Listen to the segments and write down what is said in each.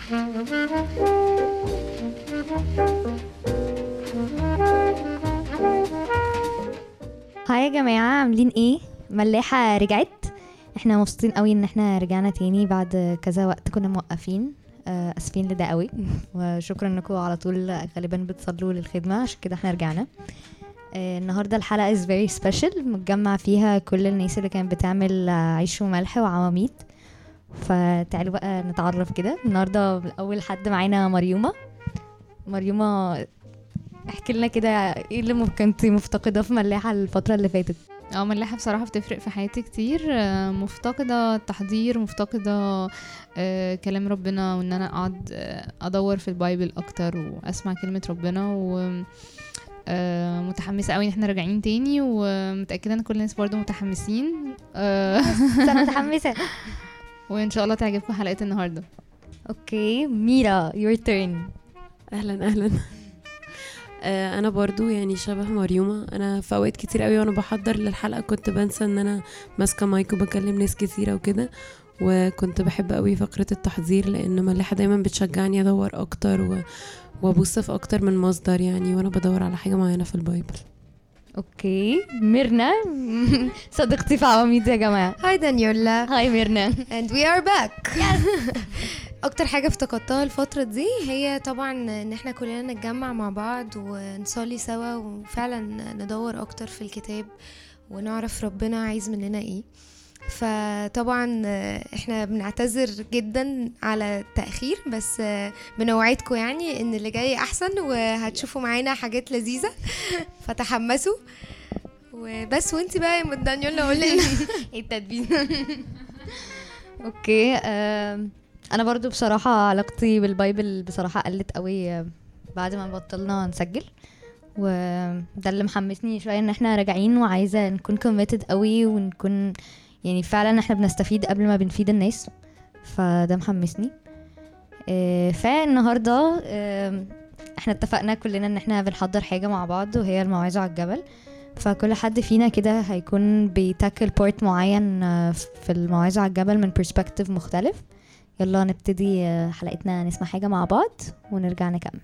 هاي يا جماعة عاملين ايه؟ ملاحة رجعت احنا مبسوطين قوي ان احنا رجعنا تاني بعد كذا وقت كنا موقفين آه، اسفين لده قوي وشكرا انكم على طول غالبا بتصلوا للخدمة عشان كده احنا رجعنا آه، النهارده الحلقة is very special متجمع فيها كل الناس اللي كانت بتعمل آه، عيش وملح وعواميد فتعالوا بقى نتعرف كده النهارده اول حد معانا مريومة مريومة احكي لنا كده ايه اللي كنت مفتقدة في ملاحة الفترة اللي فاتت اه ملاحة بصراحة بتفرق في حياتي كتير آه، مفتقدة تحضير مفتقدة آه، كلام ربنا وان انا اقعد آه، ادور في البايبل اكتر واسمع كلمة ربنا و آه، متحمسة قوي ان احنا راجعين تاني ومتأكدة ان كل الناس برضو متحمسين آه، انا متحمسة وان شاء الله تعجبكم حلقة النهاردة اوكي ميرا your turn اهلا اهلا آه، انا برضو يعني شبه مريومه انا في اوقات كتير قوي وانا بحضر للحلقه كنت بنسى ان انا ماسكه مايك وبكلم ناس كتيره وكده وكنت بحب قوي فقره التحضير لان ملاحه دايما بتشجعني ادور اكتر و... وابص في اكتر من مصدر يعني وانا بدور على حاجه معينه في البايبل اوكي ميرنا صديقتي في عواميد يا جماعة هاي دانيولا هاي ميرنا and we are back اكتر حاجه افتقدتها الفتره دي هي طبعا ان احنا كلنا نتجمع مع بعض ونصلي سوا وفعلا ندور اكتر في الكتاب ونعرف ربنا عايز مننا ايه فطبعا احنا بنعتذر جدا على التاخير بس بنوعدكم يعني ان اللي جاي احسن وهتشوفوا معانا حاجات لذيذه فتحمسوا وبس وانت بقى يا ام دانيولا قولي لنا ايه التدبير اوكي آم، انا برضو بصراحة علاقتي بالبايبل بصراحة قلت قوي آه، بعد ما بطلنا نسجل وده اللي محمسني شوية ان احنا راجعين وعايزة نكون committed قوي ونكون يعني فعلا احنا بنستفيد قبل ما بنفيد الناس فده محمسني آه، فالنهاردة آم، احنا اتفقنا كلنا ان احنا بنحضر حاجة مع بعض وهي الموعظة على الجبل فكل حد فينا كده هيكون بيتاكل بورت معين آه، في الموعظة على الجبل من برسبكتيف مختلف يلا نبتدي آه، حلقتنا نسمع حاجة مع بعض ونرجع نكمل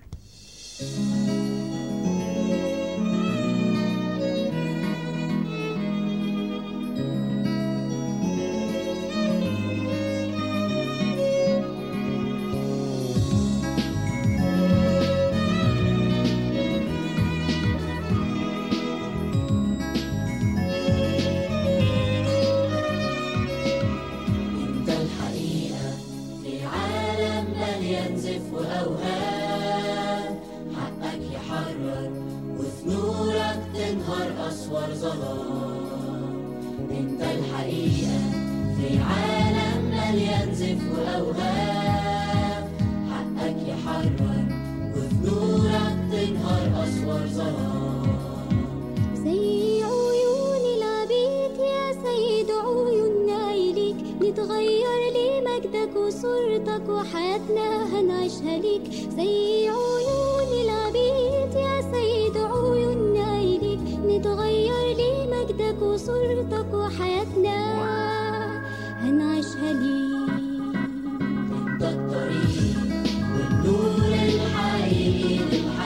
انت الحقيقة في عالم مليان زف وأوهام حقك يحرر وفي نورك تنهار أسوار ظلام انت الحقيقة في عالم مليان زف وأوهام حقك يحرر وفي نورك تنهار أسوار ظلام زي عيون العبيد يا سيد عيوننا إليك نتغير لمجدك وصورتك وحياتنا هنعيشها ليك زي عيون العبيد يا سيد عيوننا إليك نتغير لمجدك وصورتك وحياتنا هنعيشها ليك انت الطريق والنور الحقيقي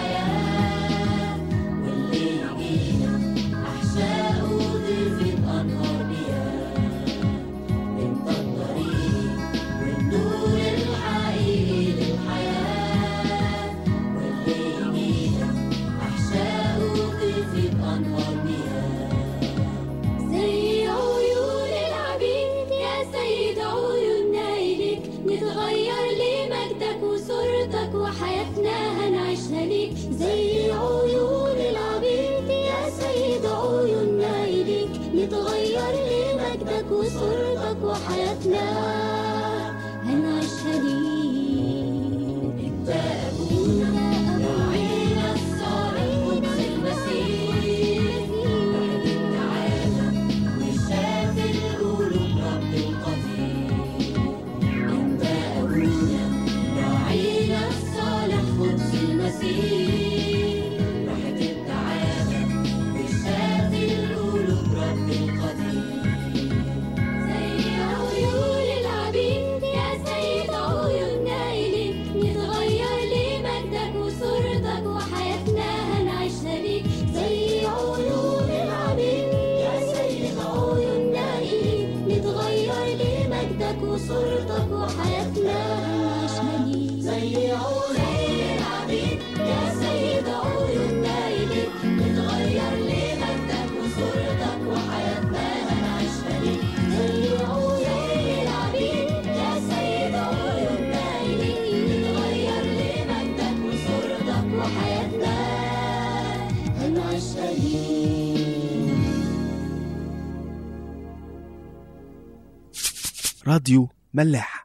للحياة واللي يجينا أحشاء وضيفة أنهار مياه انت الطريق والنور الحقيقي للحياة واللي يجينا أحشاء وضيفة أنهار مياه زي عيون العبيد يا سيد عيوننا إليك نتغير لمجدك وصورتك وحياتنا هنعيشها ليك زي عيون العبيد يا سيد عيوننا إليك نتغير لمجدك وصورتك وحياتنا هنعيشها ليك انت أبونا راعينا الصالح قدس المسيح واحد العالم وشاف القلوب رب القدير انت أبونا راعينا الصالح قدس المسيح واحد العالم وشاف القلوب رب القدير زي عيون راديو ملاح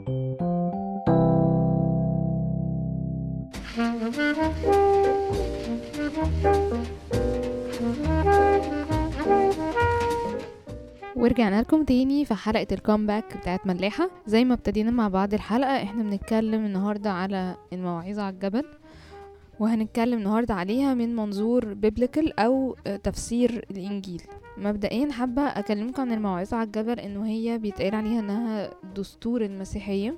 ورجعنا لكم تاني في حلقة الكومباك بتاعت ملاحة زي ما ابتدينا مع بعض الحلقة احنا بنتكلم النهاردة على المواعظة على الجبل وهنتكلم النهاردة عليها من منظور بيبليكال أو آه، تفسير الإنجيل مبدئيا حابة أكلمكم عن الموعظة على الجبل إنه هي بيتقال عليها إنها دستور المسيحية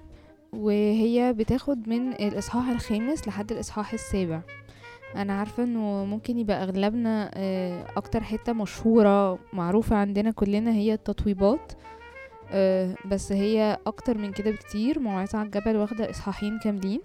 وهي بتاخد من الإصحاح الخامس لحد الإصحاح السابع أنا عارفة إنه ممكن يبقى أغلبنا آه، أكتر حتة مشهورة معروفة عندنا كلنا هي التطويبات آه، بس هي أكتر من كده بكتير موعظة على الجبل واخدة إصحاحين كاملين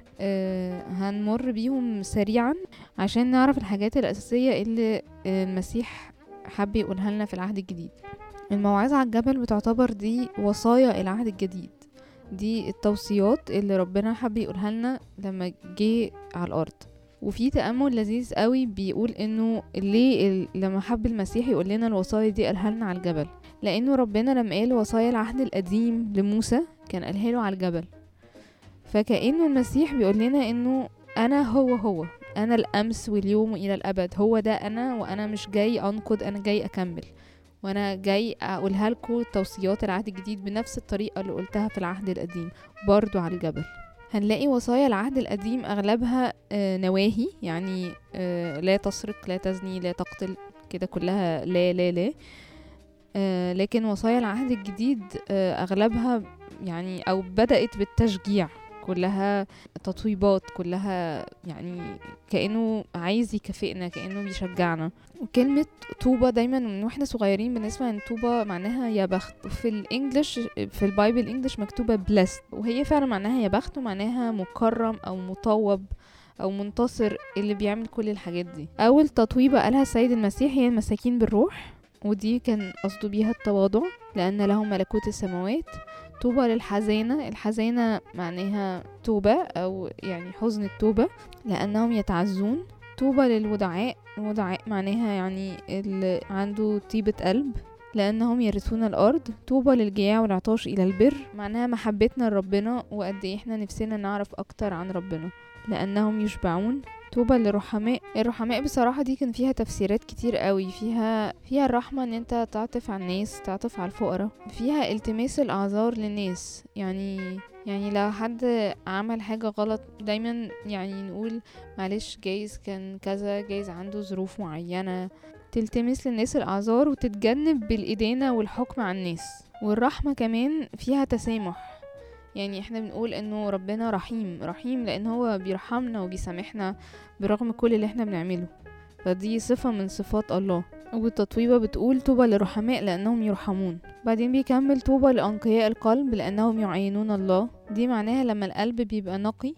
آه، هنمر بيهم سريعا عشان نعرف الحاجات الأساسية اللي آه، المسيح حب يقولها لنا في العهد الجديد الموعظة على الجبل بتعتبر دي وصايا العهد الجديد دي التوصيات اللي ربنا حب يقولها لنا لما جه على الأرض وفي تأمل لذيذ قوي بيقول انه ليه ال- لما حب المسيح يقول لنا الوصايا دي قالها لنا على الجبل لانه ربنا لما قال وصايا العهد القديم لموسى كان قالها له على الجبل فكأنه المسيح بيقول لنا انه انا هو هو انا الامس واليوم والى الابد هو ده انا وانا مش جاي انقد انا جاي اكمل وانا جاي اقولها لكم توصيات العهد الجديد بنفس الطريقه اللي قلتها في العهد القديم برضو على الجبل هنلاقي وصايا العهد القديم اغلبها آه، نواهي يعني آه، لا تسرق لا تزني لا تقتل كده كلها لا لا لا آه، لكن وصايا العهد الجديد آه، اغلبها يعني او بدأت بالتشجيع كلها تطويبات كلها يعني كأنه عايز يكافئنا كأنه بيشجعنا وكلمة طوبة دايما من واحنا صغيرين بنسمع ان طوبة معناها يا بخت في الانجليش في البايبل الانجليش مكتوبة blessed وهي فعلا معناها يا بخت ومعناها مكرم او مطوب او منتصر اللي بيعمل كل الحاجات دي اول تطويبة قالها السيد المسيح هي المساكين بالروح ودي كان قصده بيها التواضع لان لهم ملكوت السماوات طوبى للحزانة الحزانة معناها توبة أو يعني حزن التوبة لأنهم يتعزون طوبى للودعاء الودعاء معناها يعني اللي عنده طيبة قلب لأنهم يرثون الأرض طوبى للجياع والعطاش إلى البر معناها محبتنا لربنا وقد إيه إحنا نفسنا نعرف أكتر عن ربنا لأنهم يشبعون طوبى للرحماء الرحماء بصراحة دي كان فيها تفسيرات كتير قوي فيها فيها الرحمة ان انت تعطف على الناس تعطف على الفقراء فيها التماس الاعذار للناس يعني يعني لو حد عمل حاجة غلط دايما يعني نقول معلش جايز كان كذا جايز عنده ظروف معينة تلتمس للناس الأعذار وتتجنب بالإدانة والحكم على الناس والرحمة كمان فيها تسامح يعني احنا بنقول انه ربنا رحيم رحيم لان هو بيرحمنا وبيسامحنا برغم كل اللي احنا بنعمله فدي صفة من صفات الله والتطويبة بتقول طوبى للرحماء لأنهم يرحمون بعدين بيكمل طوبى لأنقياء القلب لأنهم يعينون الله دي معناها لما القلب بيبقى نقي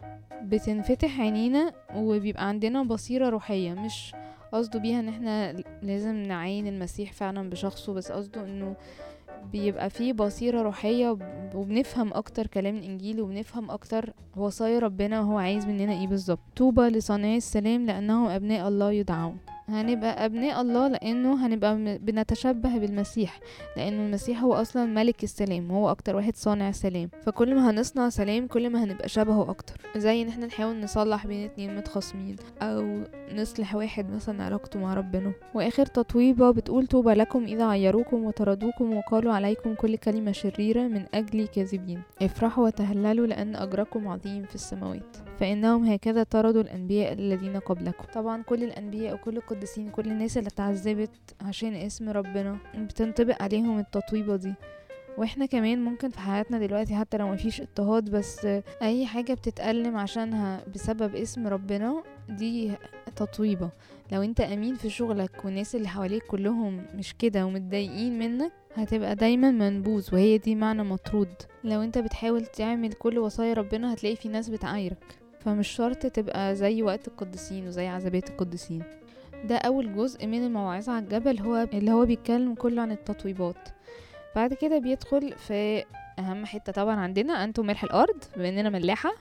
بتنفتح عينينا وبيبقى عندنا بصيرة روحية مش قصده بيها ان احنا لازم نعين المسيح فعلا بشخصه بس قصده انه بيبقى فيه بصيرة روحية وبنفهم أكتر كلام الإنجيل وبنفهم أكتر وصايا ربنا وهو عايز مننا إيه بالظبط طوبى لصانعي السلام لأنهم أبناء الله يدعون هنبقى أبناء الله لأنه هنبقى م- بنتشبه بالمسيح لأنه المسيح هو أصلا ملك السلام هو أكتر واحد صانع سلام فكل ما هنصنع سلام كل ما هنبقى شبهه أكتر زي إن احنا نحاول نصلح بين اتنين متخاصمين أو نصلح واحد مثلا علاقته مع ربنا وآخر تطويبة بتقول طوبى لكم إذا عيروكم وطردوكم وقالوا عليكم كل كلمة شريرة من أجل كاذبين افرحوا وتهللوا لأن أجركم عظيم في السماوات فإنهم هكذا طردوا الأنبياء الذين قبلكم طبعا كل الأنبياء وكل القديسين كل الناس اللي اتعذبت عشان اسم ربنا بتنطبق عليهم التطويبة دي واحنا كمان ممكن في حياتنا دلوقتي حتى لو مفيش اضطهاد بس اي حاجة بتتألم عشانها بسبب اسم ربنا دي تطويبة لو انت امين في شغلك والناس اللي حواليك كلهم مش كده ومتضايقين منك هتبقى دايما منبوذ وهي دي معنى مطرود لو انت بتحاول تعمل كل وصايا ربنا هتلاقي في ناس بتعايرك فمش شرط تبقى زي وقت القديسين وزي عذابات القديسين ده اول جزء من الموعظة على الجبل هو اللي هو بيتكلم كله عن التطويبات بعد كده بيدخل في اهم حتة طبعا عندنا انتم ملح الارض بما اننا ملاحة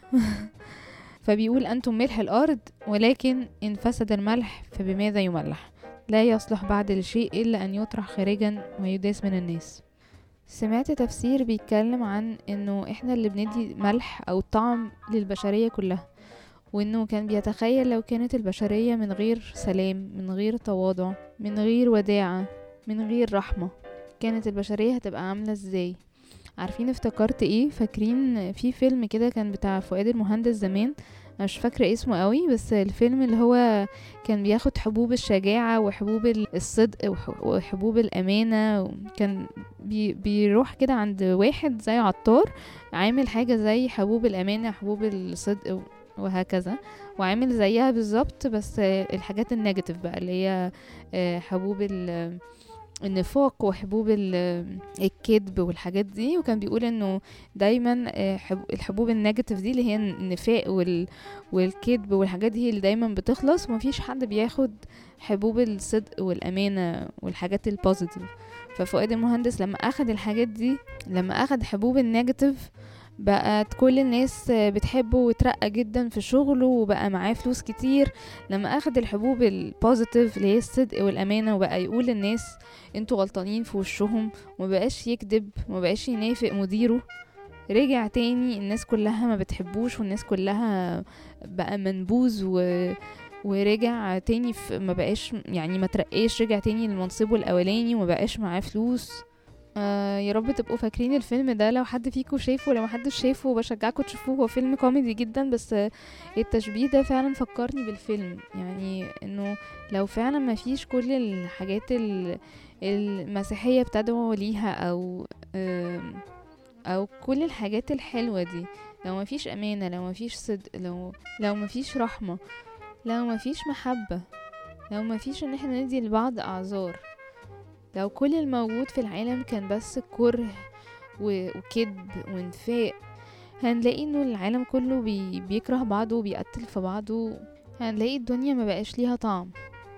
فبيقول انتم ملح الارض ولكن ان فسد الملح فبماذا يملح لا يصلح بعد لشيء الا ان يطرح خارجا ويداس من الناس سمعت تفسير بيتكلم عن انه احنا اللي بندي ملح او طعم للبشرية كلها وانه كان بيتخيل لو كانت البشرية من غير سلام من غير تواضع من غير وداعة من غير رحمة كانت البشرية هتبقى عاملة ازاي عارفين افتكرت ايه فاكرين في فيلم كده كان بتاع فؤاد المهندس زمان أنا مش فاكرة اسمه قوي بس الفيلم اللي هو كان بياخد حبوب الشجاعة وحبوب ال- الصدق وح- وحبوب الأمانة كان بي بيروح كده عند واحد زي عطار عامل حاجة زي حبوب الأمانة حبوب الصدق و- وهكذا وعامل زيها بالظبط بس الحاجات النيجاتيف بقى اللي هي آه، حبوب ال- النفاق وحبوب ال- الكذب والحاجات دي وكان بيقول انه دايما آه، حب- الحبوب النيجاتيف دي اللي هي النفاق وال والكذب والحاجات دي اللي دايما بتخلص ومفيش حد بياخد حبوب الصدق والأمانة والحاجات البوزيتيف ففؤاد المهندس لما أخد الحاجات دي لما أخد حبوب النيجاتيف بقت كل الناس بتحبه وترقى جدا في شغله وبقى معاه فلوس كتير لما اخد الحبوب البوزيتيف اللي هي الصدق والامانه وبقى يقول للناس انتوا غلطانين في وشهم ومبقاش يكذب ومبقاش ينافق مديره رجع تاني الناس كلها ما بتحبوش والناس كلها بقى منبوذ و ورجع تاني في ما بقاش يعني ما ترقاش رجع تاني لمنصبه الاولاني وما بقاش معاه فلوس آه يا رب تبقوا فاكرين الفيلم ده لو حد فيكم شايفه لو محدش شايفه بشجعكم تشوفوه هو فيلم كوميدي جدا بس آه، التشبيه ده فعلا فكرني بالفيلم يعني انه لو فعلا ما فيش كل الحاجات ال- المسيحية بتدعو ليها او آم، او كل الحاجات الحلوة دي لو ما فيش امانة لو ما فيش صدق لو لو ما فيش رحمة لو ما فيش محبة لو ما فيش ان احنا ندي لبعض اعذار لو كل الموجود في العالم كان بس كره و- وكذب ونفاق هنلاقي انه العالم كله بي بيكره بعضه وبيقتل في بعضه هنلاقي الدنيا ما بقاش ليها طعم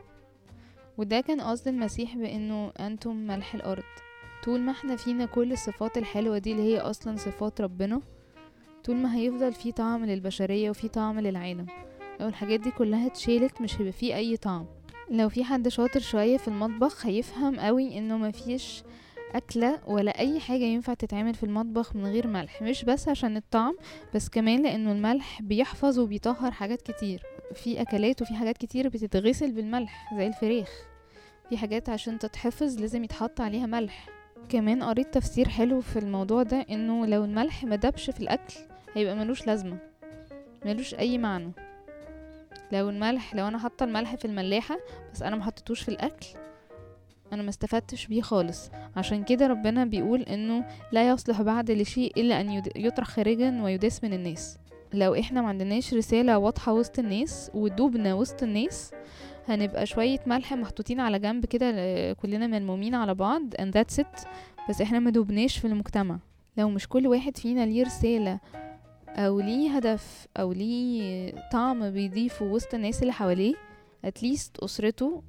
وده كان قصد المسيح بانه انتم ملح الارض طول ما احنا فينا كل الصفات الحلوة دي اللي هي اصلا صفات ربنا طول ما هيفضل في طعم للبشرية وفي طعم للعالم لو الحاجات دي كلها اتشالت مش هيبقى فيه اي طعم لو في حد شاطر شوية في المطبخ هيفهم قوي انه مفيش أكلة ولا أي حاجة ينفع تتعمل في المطبخ من غير ملح مش بس عشان الطعم بس كمان لأنه الملح بيحفظ وبيطهر حاجات كتير في أكلات وفي حاجات كتير بتتغسل بالملح زي الفراخ في حاجات عشان تتحفظ لازم يتحط عليها ملح كمان قريت تفسير حلو في الموضوع ده انه لو الملح مدبش في الأكل هيبقى ملوش لازمة ملوش أي معنى لو الملح لو انا حاطه الملح في الملاحه بس انا ما حطيتوش في الاكل انا ما استفدتش بيه خالص عشان كده ربنا بيقول انه لا يصلح بعد لشيء الا ان يد- يطرح خارجا ويداس من الناس لو احنا ما عندناش رساله واضحه وسط الناس ودوبنا وسط الناس هنبقى شويه ملح محطوطين على جنب كده ل- كلنا ملمومين على بعض and that's it بس احنا ما دوبناش في المجتمع لو مش كل واحد فينا ليه رساله او ليه هدف او ليه طعم بيضيفه وسط الناس اللي حواليه اتليست اسرته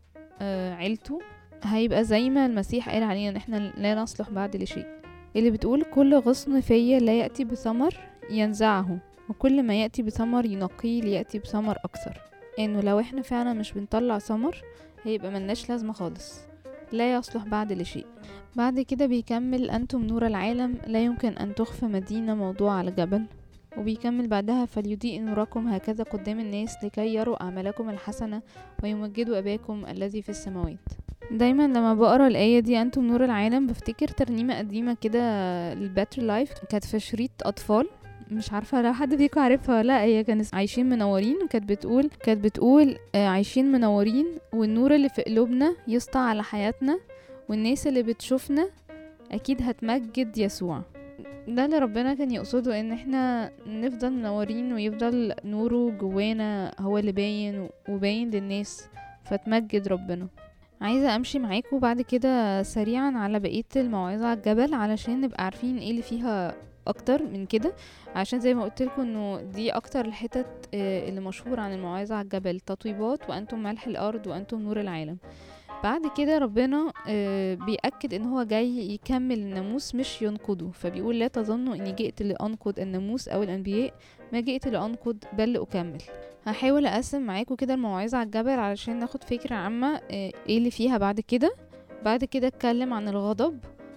آه عيلته هيبقى زي ما المسيح قال علينا ان احنا لا نصلح بعد لشيء اللي بتقول كل غصن فيا لا يأتي بثمر ينزعه وكل ما يأتي بثمر ينقيه ليأتي بثمر أكثر انه لو احنا فعلا مش بنطلع ثمر هيبقى ملناش لازمة خالص لا يصلح بعد لشيء بعد كده بيكمل أنتم نور العالم لا يمكن أن تخفى مدينة موضوعة على جبل وبيكمل بعدها فليضيء نوركم هكذا قدام الناس لكي يروا أعمالكم الحسنة ويمجدوا أباكم الذي في السماوات دايما لما بقرا الآية دي أنتم نور العالم بفتكر ترنيمة قديمة كده الباتر لايف كانت في شريط أطفال مش عارفة لو حد فيكم عارفها ولا لا هي كانت عايشين منورين وكانت بتقول كانت بتقول آه، عايشين منورين والنور اللي في قلوبنا يسطع على حياتنا والناس اللي بتشوفنا أكيد هتمجد يسوع ده اللي ربنا كان يقصده ان احنا نفضل منورين ويفضل نوره جوانا هو اللي باين وباين للناس فتمجد ربنا عايزة امشي معاكم بعد كده سريعا على بقية الموعظة على الجبل علشان نبقى عارفين ايه اللي فيها اكتر من كده عشان زي ما قلت لكم انه دي اكتر الحتت آه، اللي مشهور عن الموعظة على الجبل تطويبات وانتم ملح الارض وانتم نور العالم بعد كده ربنا آه، بيأكد ان هو جاي يكمل الناموس مش ينقضه فبيقول لا تظنوا اني جئت لأنقض الناموس او الانبياء ما جئت لأنقض بل لأكمل هحاول اقسم معاكم كده الموعظة على الجبل علشان ناخد فكرة عامة آه، ايه اللي فيها بعد كده بعد كده اتكلم عن الغضب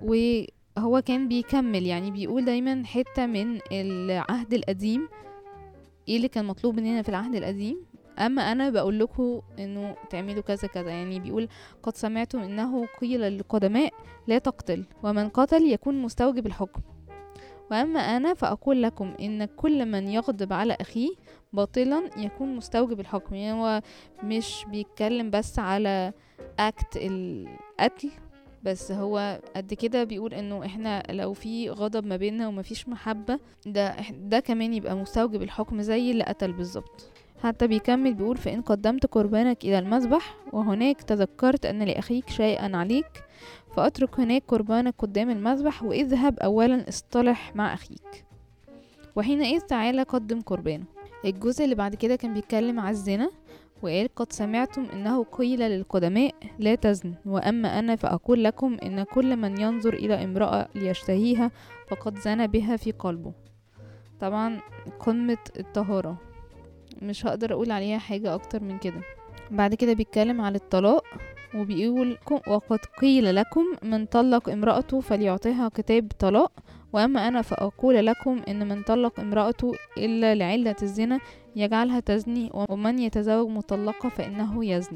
وهو كان بيكمل يعني بيقول دايما حتة من العهد القديم ايه اللي كان مطلوب مننا في العهد القديم اما انا بقول لكم انه تعملوا كذا كذا يعني بيقول قد سمعتم انه قيل للقدماء لا تقتل ومن قتل يكون مستوجب الحكم واما انا فاقول لكم ان كل من يغضب على اخيه باطلا يكون مستوجب الحكم يعني هو مش بيتكلم بس على اكت القتل بس هو قد كده بيقول انه احنا لو في غضب ما بيننا ومفيش محبة ده إح- ده كمان يبقى مستوجب الحكم زي اللي قتل بالظبط حتى بيكمل بيقول فإن قدمت قربانك إلى المذبح وهناك تذكرت أن لأخيك شيئا عليك فأترك هناك قربانك قدام المذبح واذهب أولا اصطلح مع أخيك وحينئذ تعالى قدم قربانه الجزء اللي بعد كده كان بيتكلم على الزنا وقال قد سمعتم انه قيل للقدماء لا تزن واما انا فاقول لكم ان كل من ينظر الى امراه ليشتهيها فقد زنى بها في قلبه طبعا قمه الطهاره مش هقدر اقول عليها حاجه اكتر من كده بعد كده بيتكلم على الطلاق وبيقول "كم- وقد قيل لكم من طلق امرأته فليعطيها كتاب طلاق وأما أنا فأقول لكم إن من طلق امرأته إلا لعلة الزنا يجعلها تزني ومن يتزوج مطلقة فإنه يزني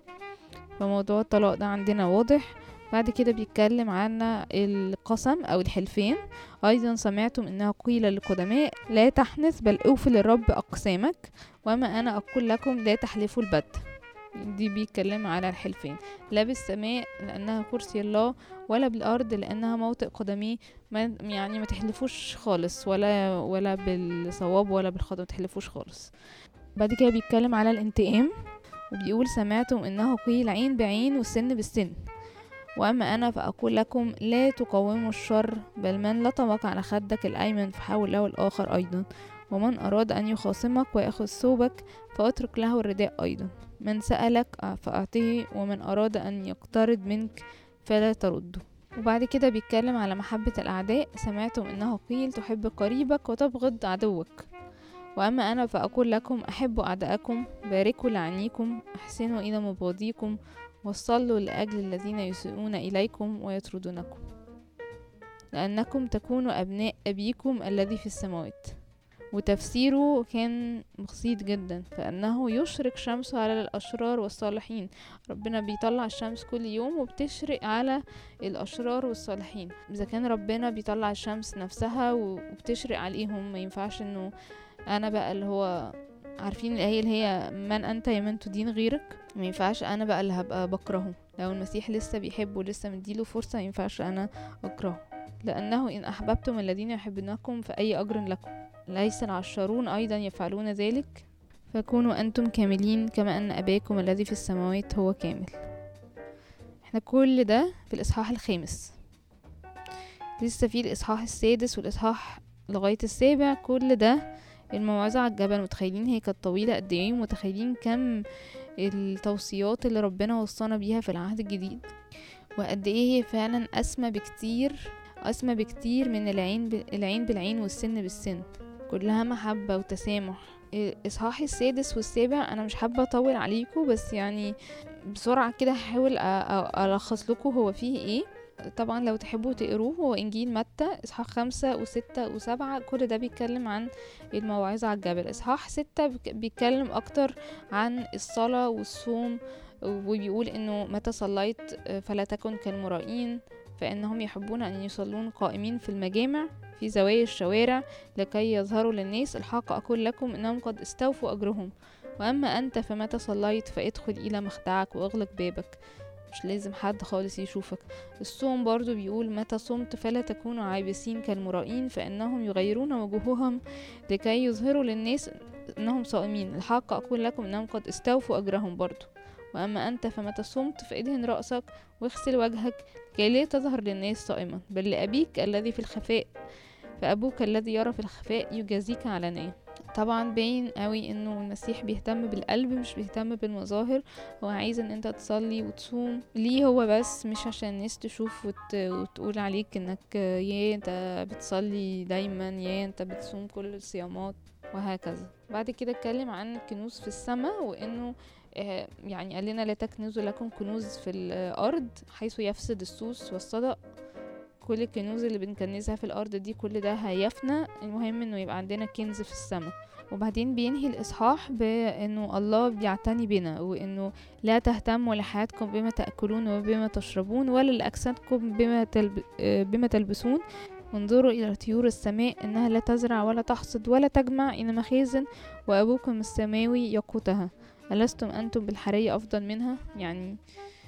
فموضوع الطلاق ده عندنا واضح بعد كده بيتكلم عن القسم أو الحلفين أيضا سمعتم إنه قيل للقدماء لا تحنث بل أوفي للرب أقسامك وما أنا أقول لكم لا تحلفوا البت دي بيتكلم على الحلفين لا بالسماء لأنها كرسي الله ولا بالأرض لأنها موطئ قدميه ما يعني ما تحلفوش خالص ولا ولا بالصواب ولا بالخطأ ما تحلفوش خالص بعد كده بيتكلم على الانتقام وبيقول سمعتم انه قيل عين بعين والسن بالسن واما انا فاقول لكم لا تقاوموا الشر بل من لطمك على خدك الايمن فحاول له الاخر ايضا ومن اراد ان يخاصمك وياخذ ثوبك فاترك له الرداء ايضا من سالك فاعطه ومن اراد ان يقترض منك فلا ترده وبعد كده بيتكلم على محبة الأعداء سمعتم إنه قيل تحب قريبك وتبغض عدوك وأما أنا فأقول لكم أحبوا أعداءكم باركوا لعنيكم أحسنوا إلى مبغضيكم وصلوا لأجل الذين يسيئون إليكم ويطردونكم لأنكم تكونوا أبناء أبيكم الذي في السماوات وتفسيره كان بسيط جدا فأنه يشرق شمسه على الأشرار والصالحين ربنا بيطلع الشمس كل يوم وبتشرق على الأشرار والصالحين إذا كان ربنا بيطلع الشمس نفسها وبتشرق عليهم ما ينفعش إنه أنا بقى اللي هو عارفين الآية اللي هي من أنت يا من تدين غيرك ما ينفعش أنا بقى اللي هبقى بكرهه لو المسيح لسه بيحبه ولسه مديله فرصة ما ينفعش أنا أكرهه لأنه إن أحببتم الذين يحبونكم فأي أجر لكم ليس العشارون أيضا يفعلون ذلك فكونوا أنتم كاملين كما أن أباكم الذي في السماوات هو كامل احنا كل ده في الإصحاح الخامس لسه في الإصحاح السادس والإصحاح لغاية السابع كل ده الموعظة على الجبل متخيلين هي كانت طويلة قد ايه متخيلين كم التوصيات اللي ربنا وصانا بيها في العهد الجديد وقد ايه هي فعلا أسمى بكتير أسمى بكتير من العين ب... العين بالعين والسن بالسن كلها محبة وتسامح الإصحاح السادس والسابع أنا مش حابة أطول عليكم بس يعني بسرعة كده هحاول أ- أ- ألخص لكم هو فيه ايه طبعا لو تحبوا تقروه هو إنجيل متى إصحاح خمسة وستة وسبعة كل ده بيتكلم عن الموعظة على الجبل إصحاح ستة بيك- بيتكلم أكتر عن الصلاة والصوم وبيقول إنه متى صليت فلا تكن كالمرائين فإنهم يحبون أن يصلون قائمين في المجامع في زوايا الشوارع لكي يظهروا للناس الحق أقول لكم إنهم قد استوفوا أجرهم وأما أنت فمتى صليت فادخل إلى مخدعك وأغلق بابك مش لازم حد خالص يشوفك الصوم برضو بيقول متى صمت فلا تكونوا عابسين كالمرائين فإنهم يغيرون وجوههم لكي يظهروا للناس إنهم صائمين الحق أقول لكم إنهم قد استوفوا أجرهم برضو وأما أنت فمتى صمت فادهن رأسك واغسل وجهك كي لا تظهر للناس صائما بل لأبيك الذي في الخفاء فأبوك الذي يرى في الخفاء يجازيك علانية طبعا باين قوي انه المسيح بيهتم بالقلب مش بيهتم بالمظاهر هو عايز ان انت تصلي وتصوم ليه هو بس مش عشان الناس تشوف وت... وتقول عليك انك يا انت بتصلي دايما يا انت بتصوم كل الصيامات وهكذا بعد كده اتكلم عن الكنوز في السماء وانه آه، يعني قال لنا لا تكنزوا لكم كنوز في الارض حيث يفسد السوس والصدأ كل الكنوز اللي بنكنزها في الارض دي كل ده هيفنى المهم انه يبقى عندنا كنز في السماء وبعدين بينهي الاصحاح بانه الله بيعتني بنا وانه لا تهتموا لحياتكم بما تاكلون وبما تشربون ولا لاجسادكم بما تلب... آه، بما تلبسون انظروا إلى طيور السماء إنها لا تزرع ولا تحصد ولا تجمع إن مخازن وأبوكم السماوي يقوتها ألستم أنتم بالحرية أفضل منها يعني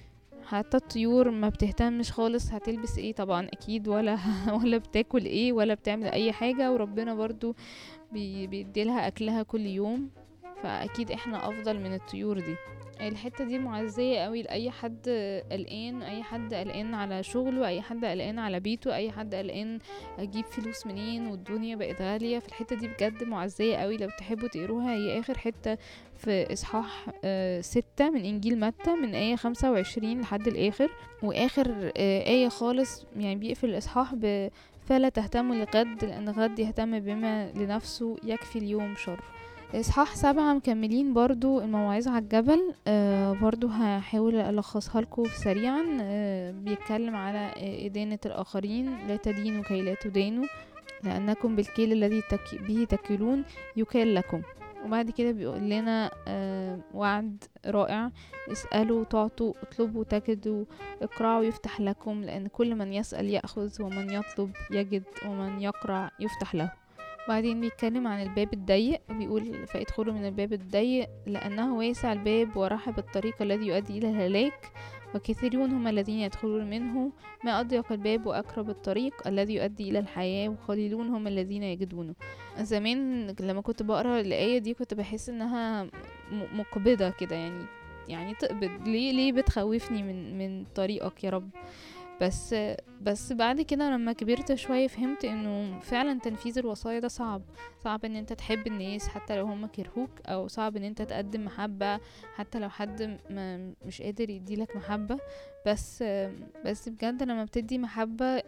حتى الطيور ما بتهتمش خالص هتلبس ايه طبعا اكيد ولا ولا بتاكل ايه ولا بتعمل اي حاجة وربنا برضو بي بيديلها اكلها كل يوم فاكيد احنا افضل من الطيور دي الحته دي معزيه قوي لاي حد قلقان اي حد قلقان على شغله اي حد قلقان على بيته اي حد قلقان اجيب فلوس منين والدنيا بقت غاليه في الحته دي بجد معزيه قوي لو تحبوا تقروها هي اخر حته في اصحاح آه ستة من انجيل متى من ايه خمسة وعشرين لحد الاخر واخر آه ايه خالص يعني بيقفل الاصحاح ب فلا تهتموا لغد لان غد يهتم بما لنفسه يكفي اليوم شر اصحاح سبعة مكملين برضو الموعظة على الجبل آه برضو هحاول ألخصها لكم سريعا آه بيتكلم على آه إدانة الآخرين لا تدينوا كي لا تدانوا لأنكم بالكيل الذي تك به تكلون يكال لكم وبعد كده بيقول لنا آه وعد رائع اسألوا تعطوا اطلبوا تجدوا اقرعوا يفتح لكم لأن كل من يسأل يأخذ ومن يطلب يجد ومن يقرع يفتح له وبعدين بيتكلم عن الباب الضيق بيقول فادخلوا من الباب الضيق لأنه واسع الباب ورحب الطريق الذي يؤدي إلى الهلاك وكثيرون هم الذين يدخلون منه ما أضيق الباب وأقرب الطريق الذي يؤدي إلى الحياة وقليلون هم الذين يجدونه زمان لما كنت بقرا الآية دي كنت بحس إنها م- مقبضة كده يعني يعني تقبض ليه ليه بتخوفني من من طريقك يا رب بس بس بعد كده لما كبرت شوية فهمت انه فعلا تنفيذ الوصايا ده صعب صعب ان انت تحب الناس حتى لو هم كرهوك او صعب ان انت تقدم محبة حتى لو حد ما مش قادر يديلك محبة بس بس بجد لما بتدي محبة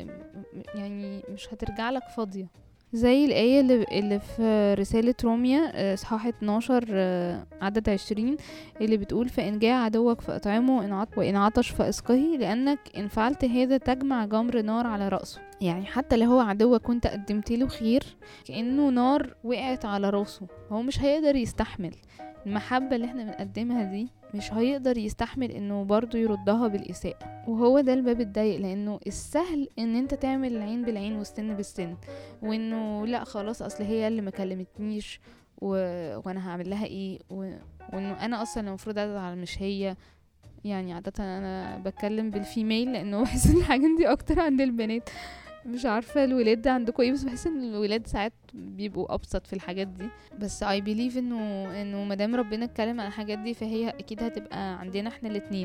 يعني مش هترجع لك فاضية زي الآية اللي, اللي في رسالة روميا إصحاح 12 آه، عدد 20 اللي بتقول فإن جاء عدوك فأطعمه وإن عط- وإن عطش فأسقه لأنك إن فعلت هذا تجمع جمر نار على رأسه يعني حتى لو هو عدوك وانت قدمت له خير كأنه نار وقعت على راسه هو مش هيقدر يستحمل المحبة اللي احنا بنقدمها دي مش هيقدر يستحمل انه برضو يردها بالإساءة وهو ده الباب الضيق لانه السهل ان انت تعمل العين بالعين والسن بالسن وانه لا خلاص اصل هي اللي ما كلمتنيش و... وانا هعمل لها ايه و... وانه انا اصلا المفروض ازعل مش هي يعني عادة انا بتكلم بالفيميل لانه بحس ان الحاجات دي اكتر عند البنات مش عارفة الولاد ده عندكم ايه بس بحس ان الولاد ساعات بيبقوا ابسط في الحاجات دي بس I believe انه انه مادام ربنا اتكلم عن الحاجات دي فهي اكيد هتبقى عندنا احنا الاتنين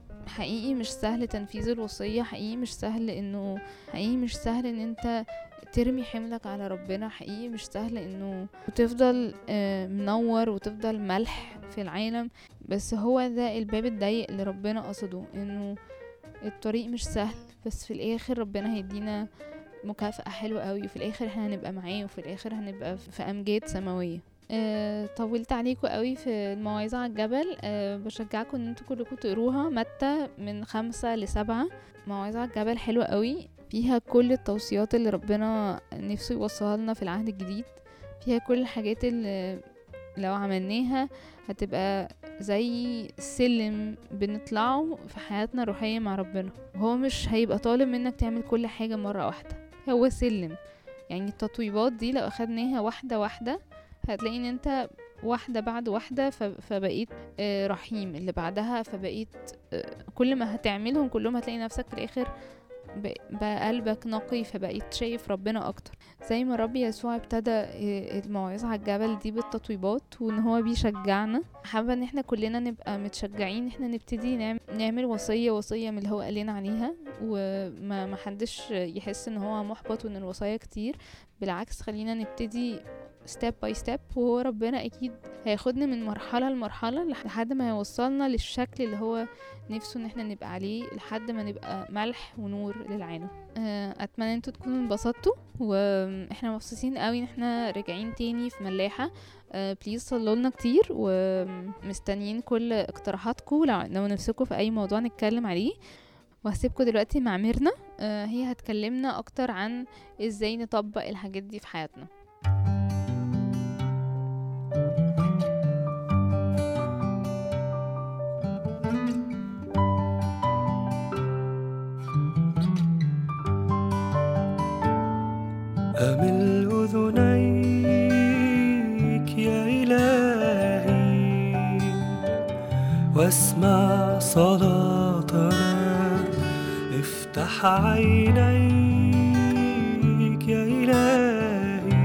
حقيقي مش سهل تنفيذ الوصية حقيقي مش سهل انه حقيقي مش سهل ان انت ترمي حملك على ربنا حقيقي مش سهل انه تفضل آه، منور وتفضل ملح في العالم بس هو ده الباب الضيق اللي ربنا قصده انه الطريق مش سهل بس في الاخر ربنا هيدينا مكافأة حلوة قوي وفي الاخر احنا هنبقى معاه وفي الاخر هنبقى في امجاد سماوية أه طولت عليكم قوي في الموعظة على الجبل أه بشجعكم ان انتوا كلكم تقروها متى من خمسة لسبعة موعظة على الجبل حلوة قوي فيها كل التوصيات اللي ربنا نفسه يوصلها لنا في العهد الجديد فيها كل الحاجات اللي لو عملناها هتبقى زي سلم بنطلعه في حياتنا الروحية مع ربنا وهو مش هيبقى طالب منك تعمل كل حاجة مرة واحدة هو سلم يعني التطويبات دي لو أخدناها واحدة واحدة هتلاقي ان انت واحدة بعد واحدة ف- فبقيت آه، رحيم اللي بعدها فبقيت آه، كل ما هتعملهم كلهم هتلاقي نفسك في الآخر ب- بقى قلبك نقي فبقيت شايف ربنا اكتر زي ما رب يسوع ابتدى آه، الموعظة على الجبل دي بالتطويبات وان هو بيشجعنا حابة ان احنا كلنا نبقى متشجعين احنا نبتدي نعمل, نعمل وصية وصية من اللي هو قالنا عليها وما ما حدش يحس ان هو محبط وان الوصايا كتير بالعكس خلينا نبتدي ستيب باي ستيب وهو ربنا اكيد هياخدنا من مرحلة لمرحلة لحد ما يوصلنا للشكل اللي هو نفسه ان احنا نبقى عليه لحد ما نبقى ملح ونور للعالم آه، اتمنى انتوا تكونوا انبسطتوا واحنا مبسوطين قوي ان احنا راجعين تاني في ملاحة بليز صلوا لنا كتير ومستنيين كل اقتراحاتكم لو لو نفسكم في اي موضوع نتكلم عليه وهسيبكم دلوقتي مع ميرنا آه، هي هتكلمنا اكتر عن ازاي نطبق الحاجات دي في حياتنا أمل أذنيك يا إلهي واسمع صلاتنا افتح عينيك يا إلهي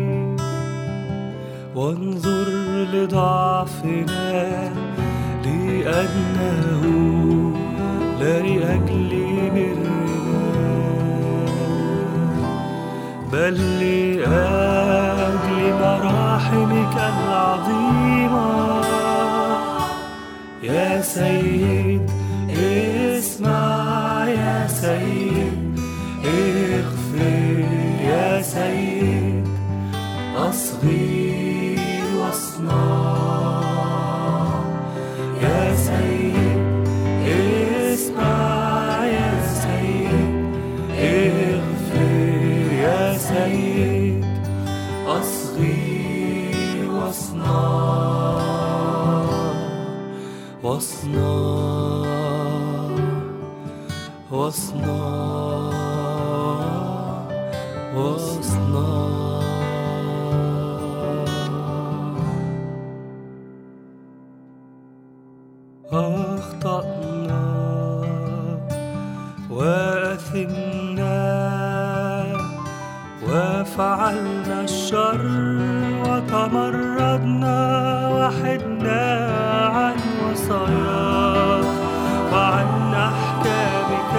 وانظر لضعفنا لأنه لا لأجل برنا بل لأجل مراحمك العظيمة يا سيد اسمع يا سيد اغفر يا سيد أصغي واصنع يا سيد اسمع يا سيد اغفر يا سيد أصغي واصنع واصنع واصنع واصنع أخطأنا وأثمنا وفعلنا الشر وتمردنا وحدنا عن وصاياك وعن أحكامك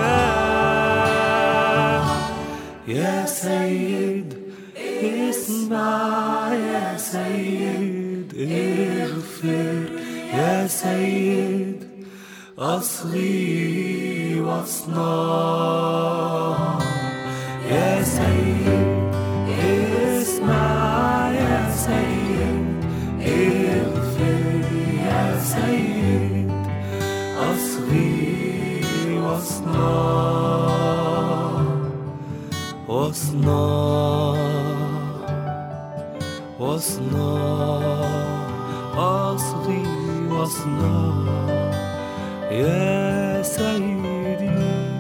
يا سيد اسمع يا سيد اغفر يا سيد أصغي واصنع يا سيد اسمع يا سيد اغفر يا سيد أصغي واصنع واصنع واصنع أصغي واصنع يا سيدي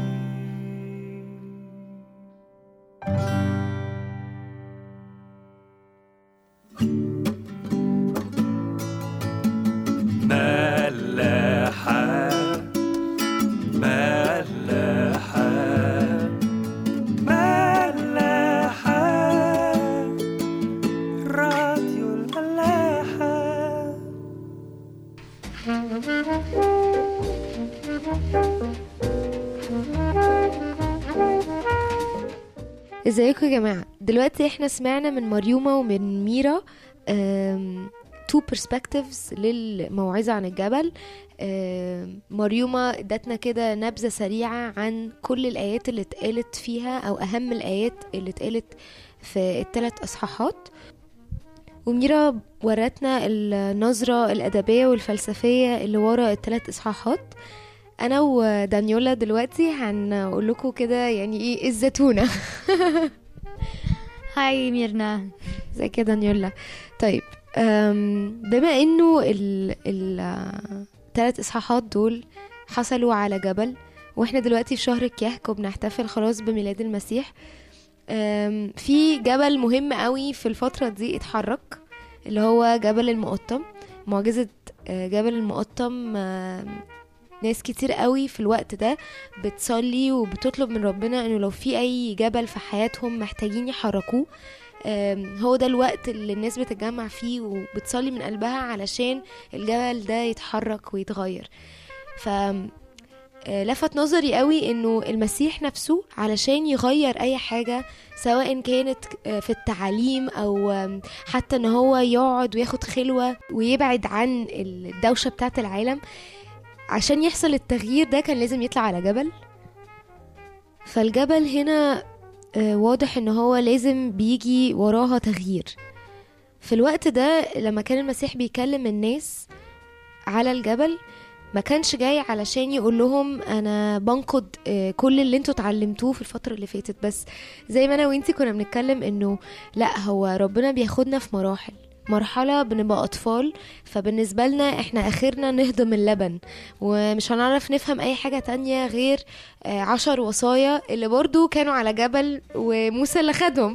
ملاحة ملاحة ملاحة راديو الملاحة ازيكم يا جماعة دلوقتي احنا سمعنا من مريومة ومن ميرا آم، تو perspectives للموعظة عن الجبل آم، مريومة ادتنا كده نبذة سريعة عن كل الآيات اللي اتقالت فيها أو أهم الآيات اللي اتقالت في الثلاث أصحاحات وميرا ورتنا النظرة الأدبية والفلسفية اللي ورا الثلاث إصحاحات أنا ودانيولا دلوقتي هنقول لكم كده يعني إيه الزتونة هاي ميرنا ازيك يا دانيولا طيب أم، بما انه الثلاث اصحاحات دول حصلوا على جبل واحنا دلوقتي في شهر الكهك وبنحتفل خلاص بميلاد المسيح أم، في جبل مهم قوي في الفترة دي اتحرك اللي هو جبل المقطم معجزة آه، جبل المقطم آم، ناس كتير قوي في الوقت ده بتصلي وبتطلب من ربنا انه لو في اي جبل في حياتهم محتاجين يحركوه آم، هو ده الوقت اللي الناس بتتجمع فيه وبتصلي من قلبها علشان الجبل ده يتحرك ويتغير ف آه، لفت نظري قوي انه المسيح نفسه علشان يغير اي حاجة سواء كانت آه، في التعليم او آم، حتى ان هو يقعد وياخد خلوة ويبعد عن الدوشة بتاعت العالم عشان يحصل التغيير ده كان لازم يطلع على جبل فالجبل هنا آه، واضح ان هو لازم بيجي وراها تغيير في الوقت ده لما كان المسيح بيكلم الناس على الجبل ما كانش جاي علشان يقول لهم انا بنقد آه، كل اللي انتوا اتعلمتوه في الفتره اللي فاتت بس زي ما انا وانتي كنا بنتكلم انه لا هو ربنا بياخدنا في مراحل مرحلة بنبقى أطفال فبالنسبة لنا احنا آخرنا نهضم اللبن ومش هنعرف نفهم أي حاجة تانية غير آه، عشر وصايا اللي برضو كانوا على جبل وموسى اللي خدهم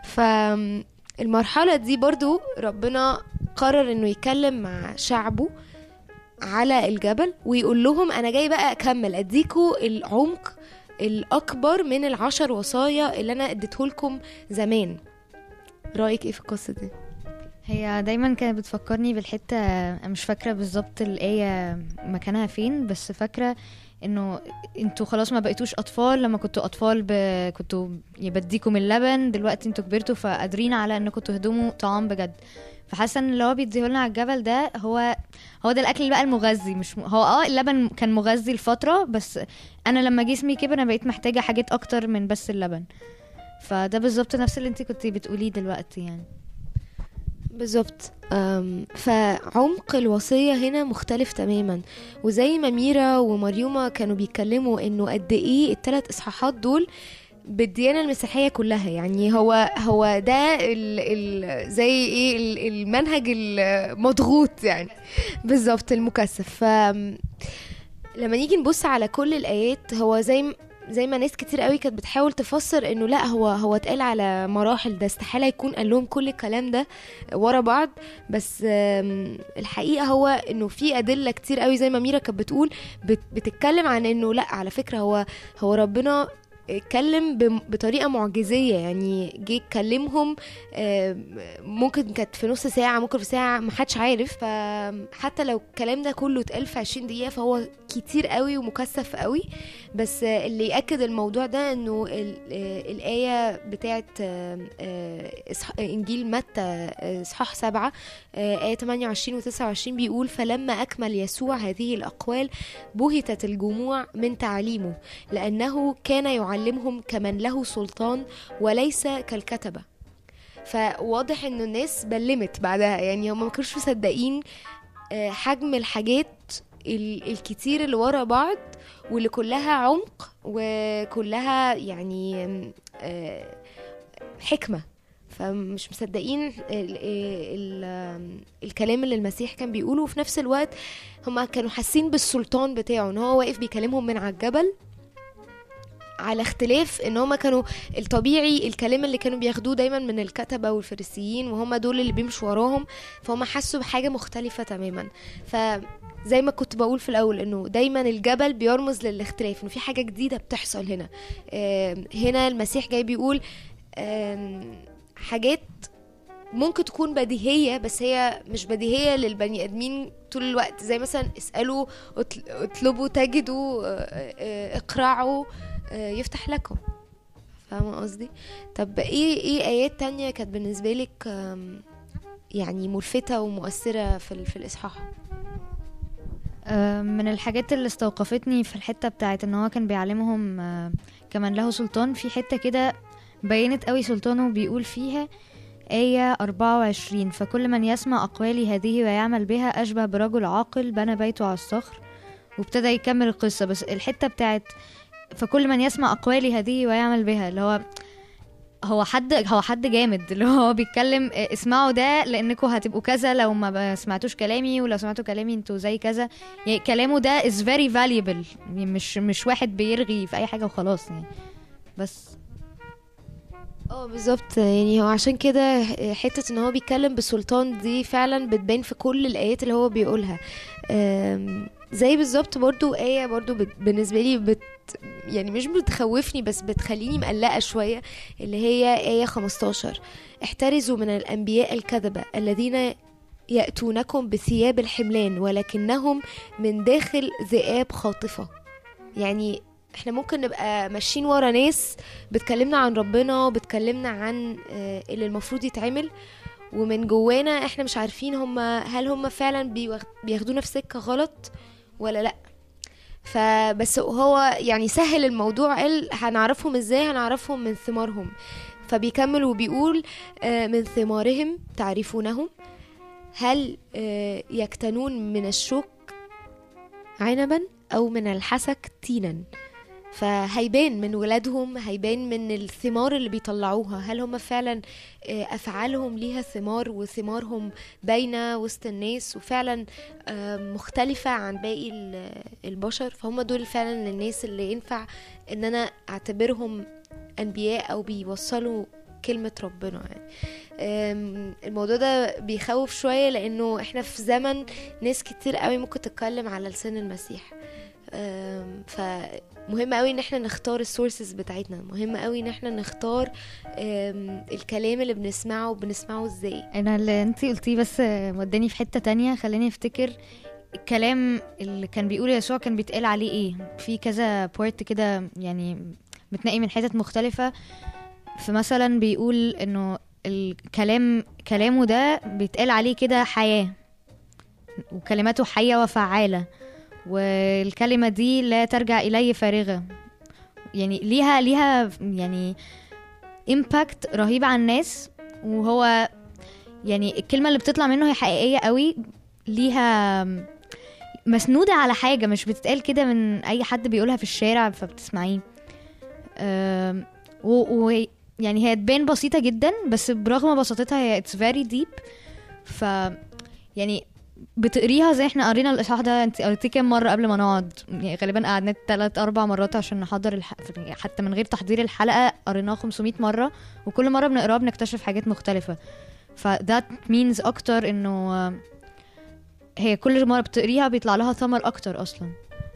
فالمرحلة دي برضو ربنا قرر انه يتكلم مع شعبه على الجبل ويقول لهم انا جاي بقى اكمل اديكوا العمق الاكبر من العشر وصايا اللي انا اديتهولكم زمان رايك ايه في القصه دي هي دايما كانت بتفكرني بالحتة أنا مش فاكرة بالظبط الآية مكانها فين بس فاكرة انه انتوا خلاص ما بقيتوش اطفال لما كنتوا اطفال ب... كنتوا بديكم اللبن دلوقتي انتوا كبرتوا فقادرين على انكم تهضموا طعام بجد فحاسه ان اللي هو بيديهولنا على الجبل ده هو هو ده الاكل بقى المغذي مش م... هو اه اللبن كان مغذي لفتره بس انا لما جسمي كبر انا بقيت محتاجه حاجات اكتر من بس اللبن فده بالظبط نفس اللي انت كنتي بتقوليه دلوقتي يعني بالظبط أم، فعمق الوصية هنا مختلف تماما وزي ما ميرا ومريومة كانوا بيتكلموا انه قد ايه الثلاث اصحاحات دول بالديانة المسيحية كلها يعني هو هو ده ال ال زي ايه ال- المنهج المضغوط يعني بالظبط المكثف ف لما نيجي نبص على كل الآيات هو زي م- زي ما ناس كتير قوي كانت بتحاول تفسر انه لا هو هو اتقال على مراحل ده استحالة يكون قال لهم كل الكلام ده ورا بعض بس آم، الحقيقة هو انه في أدلة كتير قوي زي ما ميرا كانت بتقول بت- بتتكلم عن انه لا على فكرة هو هو ربنا اتكلم بم- بطريقه معجزيه يعني جه اتكلمهم آم، ممكن كانت في نص ساعه ممكن في ساعه محدش عارف فحتى لو الكلام ده كله اتقال في 20 دقيقه فهو كتير قوي ومكثف قوي بس آه، اللي ياكد الموضوع ده انه ال- آه، الايه بتاعت آه، آه، إصح- انجيل متى آه، اصحاح سبعة آه، ايه 28 و 29 بيقول فلما اكمل يسوع هذه الاقوال بهتت الجموع من تعليمه لأنه كان يعلمهم كمن له سلطان وليس كالكتبة فواضح انه الناس بلمت بعدها يعني هم ما كانوش مصدقين آه، حجم الحاجات ال- الكتير اللي ورا بعض واللي كلها عمق وكلها يعني آه، حكمة فمش مصدقين ال ال الكلام اللي المسيح كان بيقوله وفي نفس الوقت هما كانوا حاسين بالسلطان بتاعه ان هو واقف بيكلمهم من على الجبل على اختلاف ان هما كانوا الطبيعي الكلام اللي كانوا بياخدوه دايما من الكتبة والفريسيين وهما دول اللي بيمشوا وراهم فهم حسوا بحاجة مختلفة تماما فزي ما كنت بقول في الاول انه دايما الجبل بيرمز للاختلاف انه في حاجة جديدة بتحصل هنا آم، هنا المسيح جاي بيقول آم، حاجات ممكن تكون بديهية بس هي مش بديهية للبني آدمين طول الوقت زي مثلا اسألوا اطل- اطلبوا تجدوا آه، آه، اقرعوا آه، يفتح لكم فاهمة قصدي؟ طب ايه ايه آيات تانية كانت بالنسبة لك آم، يعني ملفتة ومؤثرة في, ال- في الإصحاح؟ آه، من الحاجات اللي استوقفتني في الحتة بتاعت ان هو كان بيعلمهم آه، كمان له سلطان في حتة كده بينت قوي سلطانه بيقول فيها آية 24 فكل من يسمع أقوالي هذه ويعمل بها أشبه برجل عاقل بنى بيته على الصخر وابتدى يكمل القصة بس الحتة بتاعت فكل من يسمع أقوالي هذه ويعمل بها اللي هو هو حد هو حد جامد اللي هو بيتكلم آه، اسمعوا ده لانكم هتبقوا كذا لو ما ب- سمعتوش كلامي ولو سمعتوا كلامي انتوا زي كذا يعني كلامه ده is very valuable يعني مش مش واحد بيرغي في اي حاجه وخلاص يعني بس اه بالظبط يعني هو عشان كده حتة ان هو بيتكلم بالسلطان دي فعلا بتبان في كل الآيات اللي هو بيقولها آم، زي بالظبط برضو آية برضو بت- بالنسبة لي بت يعني مش بتخوفني بس بتخليني مقلقة شوية اللي هي آية 15 احترزوا من الأنبياء الكذبة الذين يأتونكم بثياب الحملان ولكنهم من داخل ذئاب خاطفة يعني احنا ممكن نبقى ماشيين ورا ناس بتكلمنا عن ربنا وبتكلمنا عن آه، اللي المفروض يتعمل ومن جوانا احنا مش عارفين هم هل هم فعلا بيواخ- بياخدونا في سكة غلط ولا لا فبس هو يعني سهل الموضوع قال هنعرفهم ازاي هنعرفهم من ثمارهم فبيكمل وبيقول آه، من ثمارهم تعرفونهم هل آه، يكتنون من الشوك عنبا أو من الحسك تينا فهيبان من ولادهم هيبان من الثمار اللي بيطلعوها هل هم فعلا آه، أفعالهم ليها ثمار وثمارهم باينة وسط الناس وفعلا آه، مختلفة عن باقي ال- البشر فهم دول فعلا الناس اللي ينفع ان انا اعتبرهم انبياء او بيوصلوا كلمة ربنا يعني أم، الموضوع ده بيخوف شوية لانه احنا في زمن ناس كتير قوي ممكن تتكلم على لسان المسيح أم، فمهم قوي ان احنا نختار السورسز بتاعتنا مهم قوي ان احنا نختار أم، الكلام اللي بنسمعه بنسمعه ازاي انا اللي انتي قلتيه بس وداني في حته تانية خلاني افتكر الكلام اللي كان بيقوله يسوع كان بيتقال عليه ايه في كذا بورت كده يعني متنقي من حتت مختلفه فمثلا بيقول انه الكلام كلامه ده بيتقال عليه كده حياه وكلماته حيه وفعاله والكلمه دي لا ترجع الي فارغه يعني ليها ليها يعني امباكت رهيب على الناس وهو يعني الكلمه اللي بتطلع منه هي حقيقيه قوي ليها مسنوده على حاجه مش بتتقال كده من اي حد بيقولها في الشارع فبتسمعيه أم، و, و يعني هي تبان بسيطه جدا بس برغم بساطتها هي اتس فيري ديب ف يعني بتقريها زي احنا قرينا الاصحاح ده انت قريتيه كام مره قبل ما نقعد يعني غالبا قعدنا ثلاث اربع مرات عشان نحضر الح... حتى من غير تحضير الحلقه قريناه 500 مره وكل مره بنقراه بنكتشف حاجات مختلفه فذات مينز اكتر انه آه، هي كل مره بتقريها بيطلع لها ثمر اكتر اصلا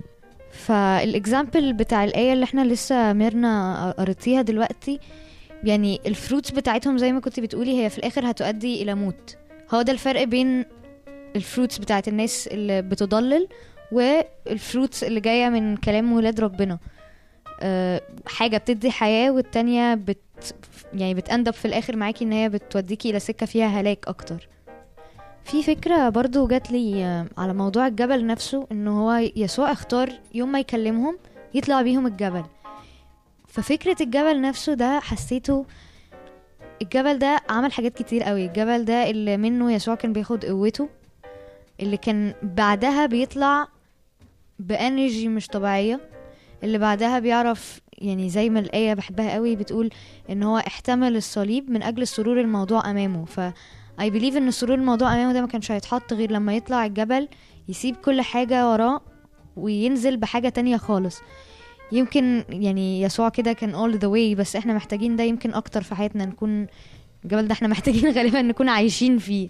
فالاكزامبل بتاع الايه اللي احنا لسه ميرنا قريتيها دلوقتي يعني الفروتس بتاعتهم زي ما كنت بتقولي هي في الاخر هتؤدي الى موت هو ده الفرق بين الفروتس بتاعت الناس اللي بتضلل والفروتس اللي جايه من كلام ولاد ربنا أه حاجه بتدي حياه والتانية بت يعني بتأندب في الاخر معاكي ان هي بتوديكي الى سكه فيها هلاك اكتر في فكرة برضو جات لي آه، على موضوع الجبل نفسه انه هو يسوع اختار يوم ما يكلمهم يطلع بيهم الجبل ففكرة الجبل نفسه ده حسيته الجبل ده عمل حاجات كتير قوي الجبل ده اللي منه يسوع كان بياخد قوته اللي كان بعدها بيطلع بانرجي مش طبيعية اللي بعدها بيعرف يعني زي ما الآية بحبها قوي بتقول ان هو احتمل الصليب من اجل السرور الموضوع امامه ف I believe ان السرور الموضوع امامه ده ما كانش هيتحط غير لما يطلع الجبل يسيب كل حاجة وراه وينزل بحاجة تانية خالص يمكن يعني يسوع كده كان all the way بس احنا محتاجين ده يمكن اكتر في حياتنا نكون الجبل ده احنا محتاجين غالبا نكون عايشين فيه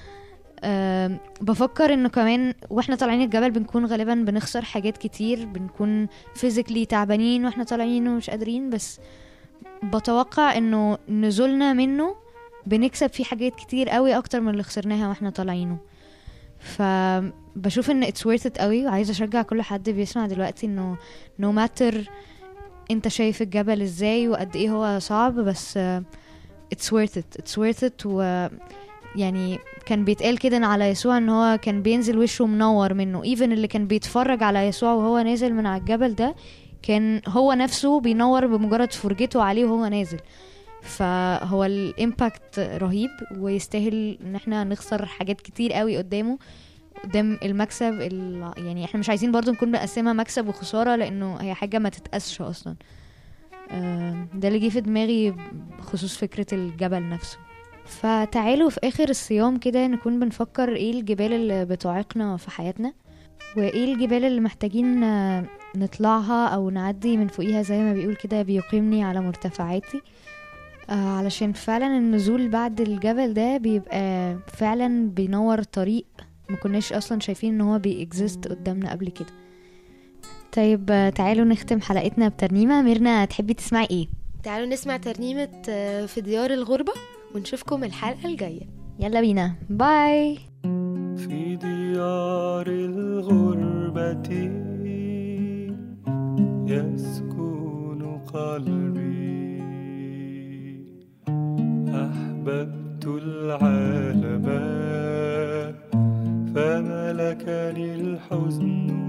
أه بفكر انه كمان واحنا طالعين الجبل بنكون غالبا بنخسر حاجات كتير بنكون فيزيكلي تعبانين واحنا طالعين ومش قادرين بس بتوقع انه نزولنا منه بنكسب فيه حاجات كتير قوي اكتر من اللي خسرناها واحنا طالعينه فبشوف ان اتس worth it قوي وعايزه اشجع كل حد بيسمع دلوقتي انه no matter انت شايف الجبل ازاي وقد ايه هو صعب بس uh, it's worth it it's worth it و يعني كان بيتقال كده إن على يسوع ان هو كان بينزل وشه منور منه even اللي كان بيتفرج على يسوع وهو نازل من على الجبل ده كان هو نفسه بينور بمجرد فرجته عليه وهو نازل فهو الامباكت رهيب ويستاهل ان احنا نخسر حاجات كتير قوي قدامه قدام المكسب ال... يعني احنا مش عايزين برضو نكون بنقسمها مكسب وخسارة لانه هي حاجة ما تتقاسش اصلا آه، ده اللي جه في دماغي بخصوص فكرة الجبل نفسه فتعالوا في اخر الصيام كده نكون بنفكر ايه الجبال اللي بتعيقنا في حياتنا وايه الجبال اللي محتاجين آه، نطلعها او نعدي من فوقيها زي ما بيقول كده بيقيمني على مرتفعاتي آه علشان فعلا النزول بعد الجبل ده بيبقى فعلا بينور طريق ما كناش اصلا شايفين ان هو بيكزيست قدامنا قبل كده طيب آه، تعالوا نختم حلقتنا بترنيمة ميرنا تحبي تسمعي ايه تعالوا نسمع ترنيمة آه، في ديار الغربة ونشوفكم الحلقة الجاية يلا بينا باي في ديار الغربة يسكن قلبي أحببت العالم فملكني الحزن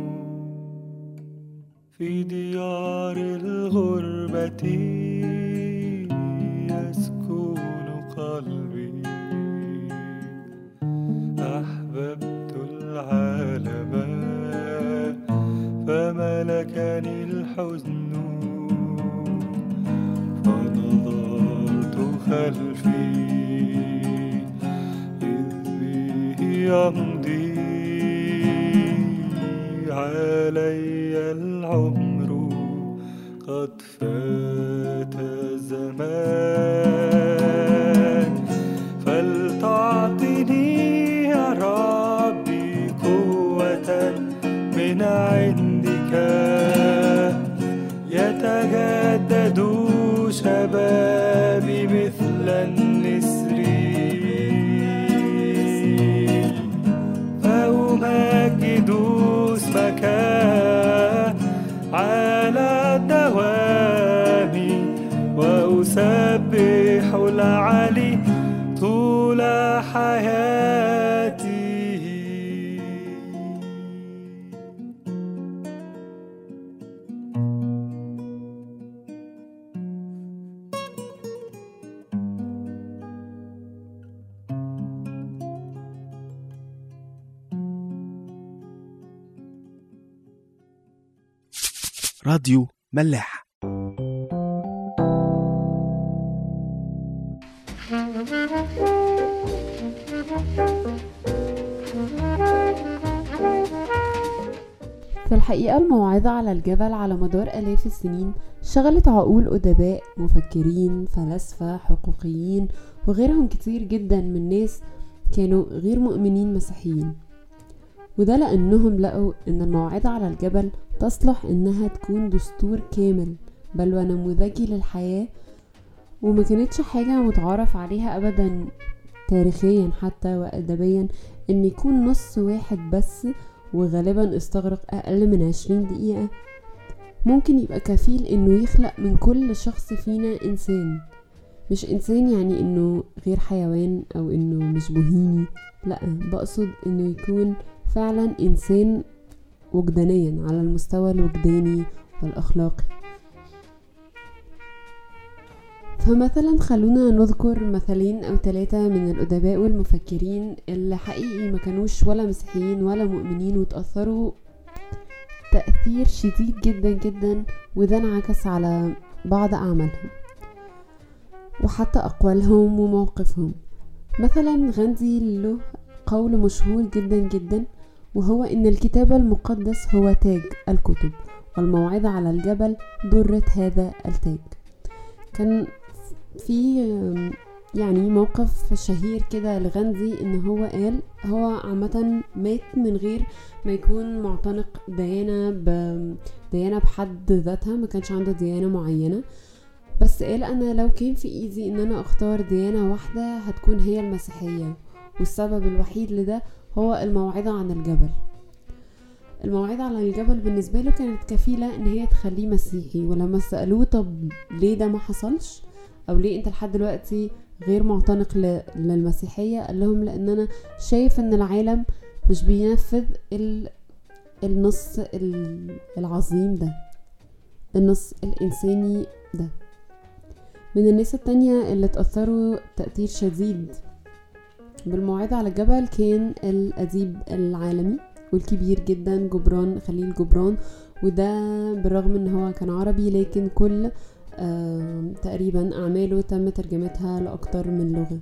في ديار الغربة يسكن قلبي أحببت العالم الحزن فنظرت خلفي إذ به يمضي علي العمر قد فات الزمان فلتعطني يا ربي قوة من عندك يتجدد شبابي مثل النسر فأمجد اسمك على الدوام وأسبح العلي طول حياتي راديو ملاح في الحقيقة الموعظة على الجبل على مدار آلاف السنين شغلت عقول أدباء مفكرين فلاسفة حقوقيين وغيرهم كتير جدا من ناس كانوا غير مؤمنين مسيحيين وده لأنهم لقوا إن الموعظة على الجبل تصلح إنها تكون دستور كامل بل ونموذجي للحياة وما كانتش حاجة متعارف عليها أبدا تاريخيا حتى وأدبيا إن يكون نص واحد بس وغالبا استغرق أقل من عشرين دقيقة ممكن يبقى كفيل إنه يخلق من كل شخص فينا إنسان مش إنسان يعني إنه غير حيوان أو إنه مش بوهيمي لأ بقصد إنه يكون فعلا إنسان وجدانيا على المستوى الوجداني والأخلاقي فمثلا خلونا نذكر مثلين أو ثلاثة من الأدباء والمفكرين اللي حقيقي ما كانوش ولا مسيحيين ولا مؤمنين وتأثروا تأثير شديد جدا جدا وده انعكس على بعض أعمالهم وحتى أقوالهم وموقفهم مثلا غاندي له قول مشهور جدا جدا وهو إن الكتاب المقدس هو تاج الكتب والموعظة على الجبل درة هذا التاج كان في يعني موقف شهير كده لغاندي ان هو قال هو عامة مات من غير ما يكون معتنق ديانة ب... ديانة بحد ذاتها ما كانش عنده ديانة معينة بس قال انا لو كان في ايدي ان انا اختار ديانة واحدة هتكون هي المسيحية والسبب الوحيد لده هو الموعظة عن الجبل الموعظة على الجبل بالنسبة له كانت كفيلة ان هي تخليه مسيحي ولما سألوه طب ليه ده ما حصلش او ليه انت لحد دلوقتي غير معتنق ل- للمسيحية قال لهم لان انا شايف ان العالم مش بينفذ ال... النص ال- العظيم ده النص الانساني ده من الناس التانية اللي اتأثروا تأثير شديد بالموعظة على الجبل كان الأديب العالمي والكبير جدا جبران خليل جبران وده بالرغم ان هو كان عربي لكن كل آه تقريبا اعماله تم ترجمتها لاكتر من لغة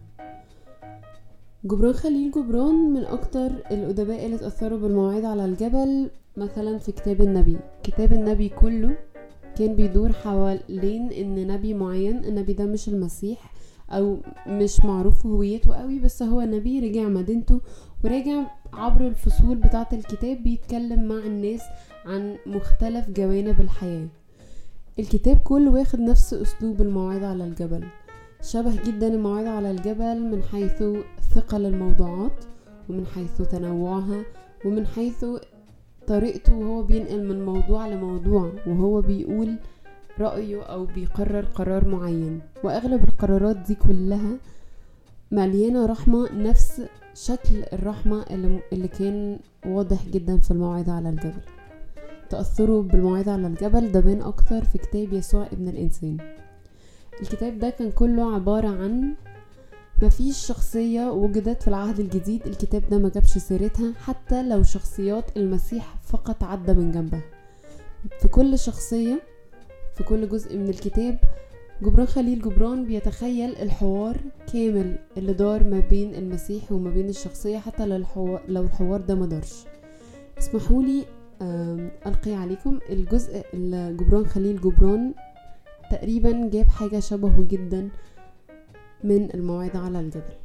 جبران خليل جبران من اكتر الادباء اللي اتأثروا بالموعظة على الجبل مثلا في كتاب النبي كتاب النبي كله كان بيدور حوالين ان نبي معين النبي ده مش المسيح او مش معروف هويته قوي بس هو نبي رجع مدينته وراجع عبر الفصول بتاعة الكتاب بيتكلم مع الناس عن مختلف جوانب الحياة الكتاب كله واخد نفس اسلوب الموعظة على الجبل شبه جدا الموعظة على الجبل من حيث ثقل الموضوعات ومن حيث تنوعها ومن حيث طريقته وهو بينقل من موضوع لموضوع وهو بيقول رأيه أو بيقرر قرار معين وأغلب القرارات دي كلها مليانة رحمة نفس شكل الرحمة اللي, اللي كان واضح جدا في الموعظة على الجبل تأثروا بالموعظة على الجبل ده بين أكتر في كتاب يسوع ابن الإنسان الكتاب ده كان كله عبارة عن مفيش شخصية وجدت في العهد الجديد الكتاب ده ما جابش سيرتها حتى لو شخصيات المسيح فقط عدى من جنبها في كل شخصية في كل جزء من الكتاب جبران خليل جبران بيتخيل الحوار كامل اللي دار ما بين المسيح وما بين الشخصية حتى لو الحوار, لو الحوار ده مدارش اسمحوا لي آم، ألقي عليكم الجزء اللي جبران خليل جبران تقريبا جاب حاجة شبهه جدا من الموعظة على الجبل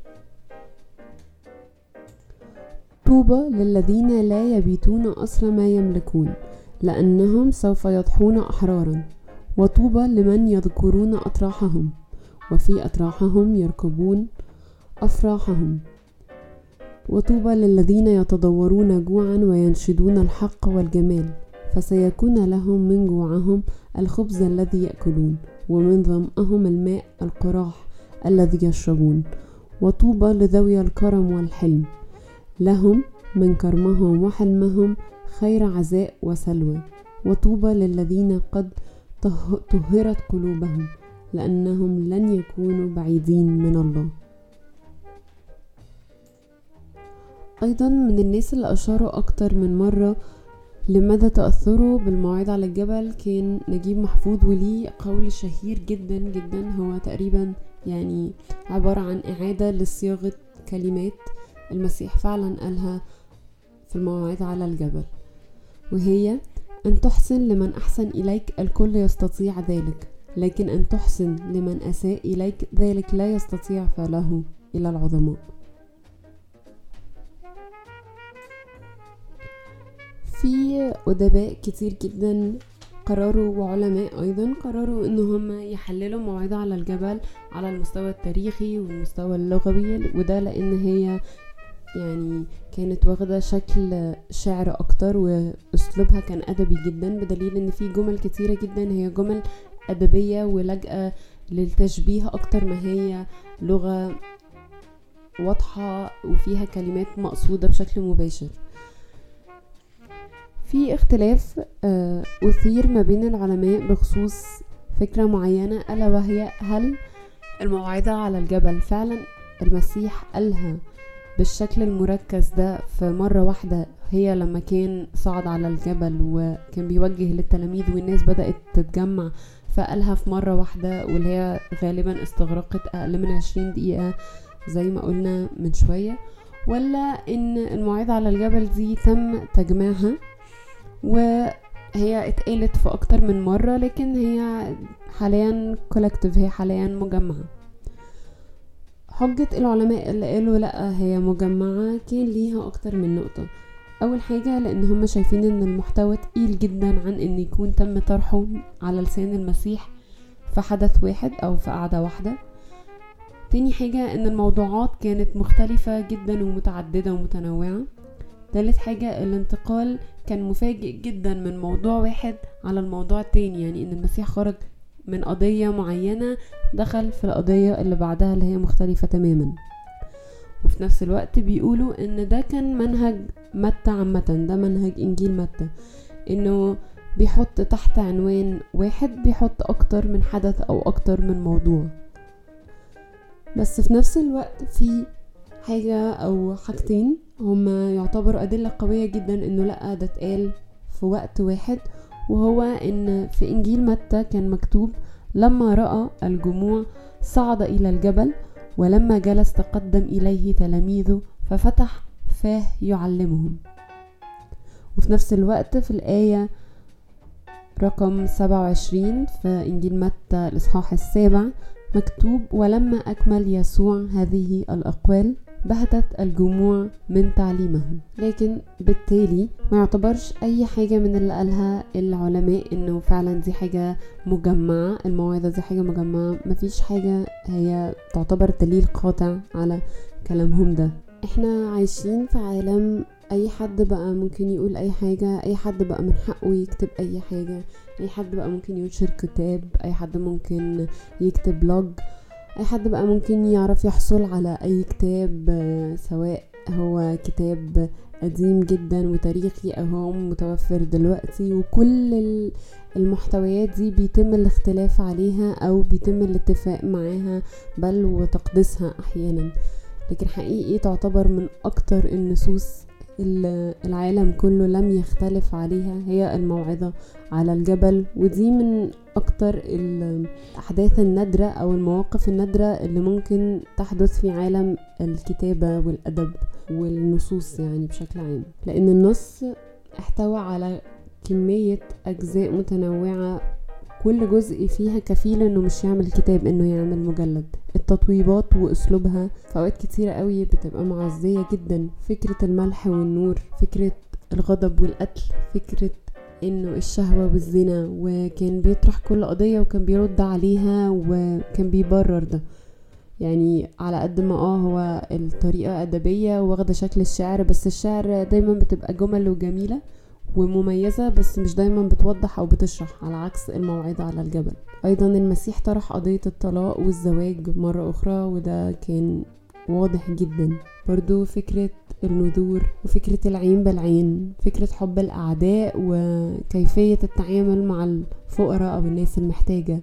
طوبى للذين لا يبيتون أسر ما يملكون لأنهم سوف يضحون أحرارا وطوبى لمن يذكرون أطراحهم وفي أطراحهم يركبون أفراحهم وطوبى للذين يتضورون جوعا وينشدون الحق والجمال فسيكون لهم من جوعهم الخبز الذي يأكلون ومن ظمأهم الماء القراح الذي يشربون وطوبى لذوي الكرم والحلم لهم من كرمهم وحلمهم خير عزاء وسلوى وطوبى للذين قد طه- طهرت قلوبهم لأنهم لن يكونوا بعيدين من الله أيضا من الناس اللي أشاروا أكتر من مرة لمدى تأثره بالموعظة على الجبل كان نجيب محفوظ وليه قول شهير جدا جدا هو تقريبا يعني عبارة عن إعادة لصياغة كلمات المسيح فعلا قالها في الموعظة على الجبل وهي أن تحسن لمن أحسن إليك الكل يستطيع ذلك لكن أن تحسن لمن أساء إليك ذلك لا يستطيع فعله إلى العظماء في أدباء كتير جدا قرروا وعلماء أيضا قرروا إن هم يحللوا موعظة على الجبل على المستوى التاريخي والمستوى اللغوي وده لأن هي يعني كانت واخدة شكل شعر أكتر وأسلوبها كان أدبي جدا بدليل إن في جمل كتيرة جدا هي جمل أدبية ولاجئة للتشبيه أكتر ما هي لغة واضحة وفيها كلمات مقصودة بشكل مباشر في اختلاف آه، أثير ما بين العلماء بخصوص فكرة معينة ألا وهي هل الموعظة على الجبل فعلا المسيح قالها بالشكل المركز ده في مرة واحدة هي لما كان صعد على الجبل وكان بيوجه للتلاميذ والناس بدأت تتجمع فقالها في مرة واحدة واللي هي غالبا استغرقت أقل من عشرين دقيقة زي ما قلنا من شوية ولا إن الموعظة على الجبل دي تم تجميعها وهي اتقالت في أكتر من مرة لكن هي حاليا كولكتيف هي حاليا مجمعة حجة العلماء اللي قالوا لأ هي مجمعة كان ليها أكتر من نقطة أول حاجة لأن هم شايفين إن المحتوى تقيل جدا عن إن يكون تم طرحه على لسان المسيح في حدث واحد أو في قعدة واحدة تاني حاجة إن الموضوعات كانت مختلفة جدا ومتعددة ومتنوعة تالت حاجة الانتقال كان مفاجئ جدا من موضوع واحد على الموضوع التاني يعني إن المسيح خرج من قضية معينة دخل في القضية اللي بعدها اللي هي مختلفة تماما وفي نفس الوقت بيقولوا ان ده كان منهج متى عامة ده منهج انجيل متى انه بيحط تحت عنوان واحد بيحط اكتر من حدث او اكتر من موضوع بس في نفس الوقت في حاجة او حاجتين هما يعتبروا ادلة قوية جدا انه لا ده اتقال في وقت واحد وهو ان في انجيل متى كان مكتوب لما راى الجموع صعد الى الجبل ولما جلس تقدم اليه تلاميذه ففتح فاه يعلمهم وفي نفس الوقت في الايه رقم 27 في انجيل متى الاصحاح السابع مكتوب ولما اكمل يسوع هذه الاقوال بهتت الجموع من تعليمهم لكن بالتالي ما يعتبرش اي حاجة من اللي قالها العلماء انه فعلا دي حاجة مجمعة الموعظة دي حاجة مجمعة مفيش حاجة هي تعتبر دليل قاطع على كلامهم ده احنا عايشين في عالم اي حد بقى ممكن يقول اي حاجة اي حد بقى من حقه يكتب اي حاجة اي حد بقى ممكن ينشر كتاب اي حد ممكن يكتب بلوج اي حد بقى ممكن يعرف يحصل على اي كتاب آه، سواء هو كتاب قديم جدا وتاريخي او هو متوفر دلوقتي وكل ال- المحتويات دي بيتم الاختلاف عليها او بيتم الاتفاق معاها بل وتقديسها احيانا لكن حقيقي تعتبر من اكتر النصوص اللي العالم كله لم يختلف عليها هي الموعظة على الجبل ودي من أكتر الأحداث النادرة أو المواقف النادرة اللي ممكن تحدث في عالم الكتابة والأدب والنصوص يعني بشكل عام لأن النص احتوى على كمية أجزاء متنوعة كل جزء فيها كفيل انه مش يعمل كتاب انه يعمل مجلد التطويبات واسلوبها في اوقات كتيرة قوي بتبقى معزية جدا فكرة الملح والنور فكرة الغضب والقتل فكرة انه الشهوة والزنا وكان بيطرح كل قضية وكان بيرد عليها وكان بيبرر ده يعني على قد ما اه هو الطريقة أدبية واخدة شكل الشعر بس الشعر دايما بتبقى جمل وجميلة ومميزة بس مش دايما بتوضح أو بتشرح على عكس الموعظة على الجبل أيضا المسيح طرح قضية الطلاق والزواج مرة أخرى وده كان واضح جدا برضو فكرة النذور وفكرة العين بالعين فكرة حب الأعداء وكيفية التعامل مع الفقراء أو الناس المحتاجة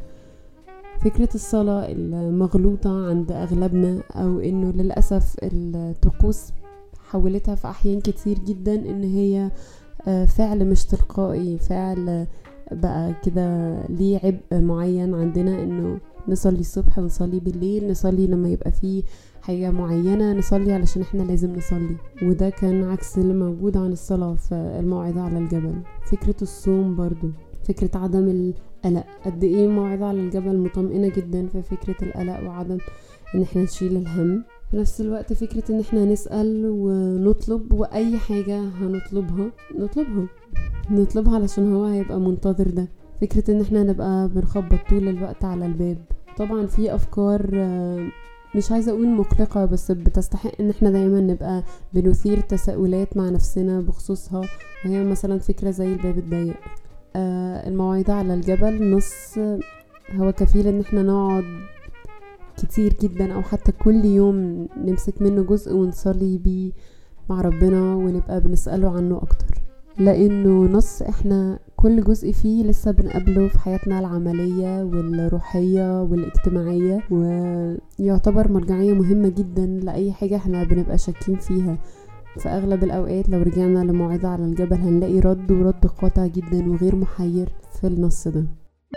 فكرة الصلاة المغلوطة عند أغلبنا أو إنه للأسف الطقوس حولتها في أحيان كتير جدا إن هي آه، فعل مش تلقائي فعل بقى كده ليه عبء معين عندنا إنه نصلي الصبح ونصلي بالليل نصلي لما يبقى فيه حاجة معينة نصلي علشان احنا لازم نصلي وده كان عكس اللي موجود عن الصلاة في الموعظة على الجبل فكرة الصوم برضو فكرة عدم القلق قد ايه موعظة على الجبل مطمئنة جدا في فكرة القلق وعدم ان احنا نشيل الهم في نفس الوقت فكرة ان احنا نسأل ونطلب واي حاجة هنطلبها نطلبها نطلبها علشان هو هيبقى منتظر ده فكرة ان احنا نبقى بنخبط طول الوقت على الباب طبعا في افكار آه، مش عايزة اقول مقلقة بس بتستحق ان احنا دايما نبقى بنثير تساؤلات مع نفسنا بخصوصها وهي مثلا فكرة زي الباب الضيق آه، الموعظة على الجبل نص هو كفيل ان احنا نقعد كتير جدا او حتى كل يوم نمسك منه جزء ونصلي بيه مع ربنا ونبقى بنسأله عنه اكتر لانه نص احنا كل جزء فيه لسه بنقابله في حياتنا العملية والروحية والاجتماعية ويعتبر مرجعية مهمة جدا لأي حاجة احنا بنبقى شاكين فيها في أغلب الأوقات لو رجعنا لموعظة على الجبل هنلاقي رد ورد قاطع جدا وغير محير في النص ده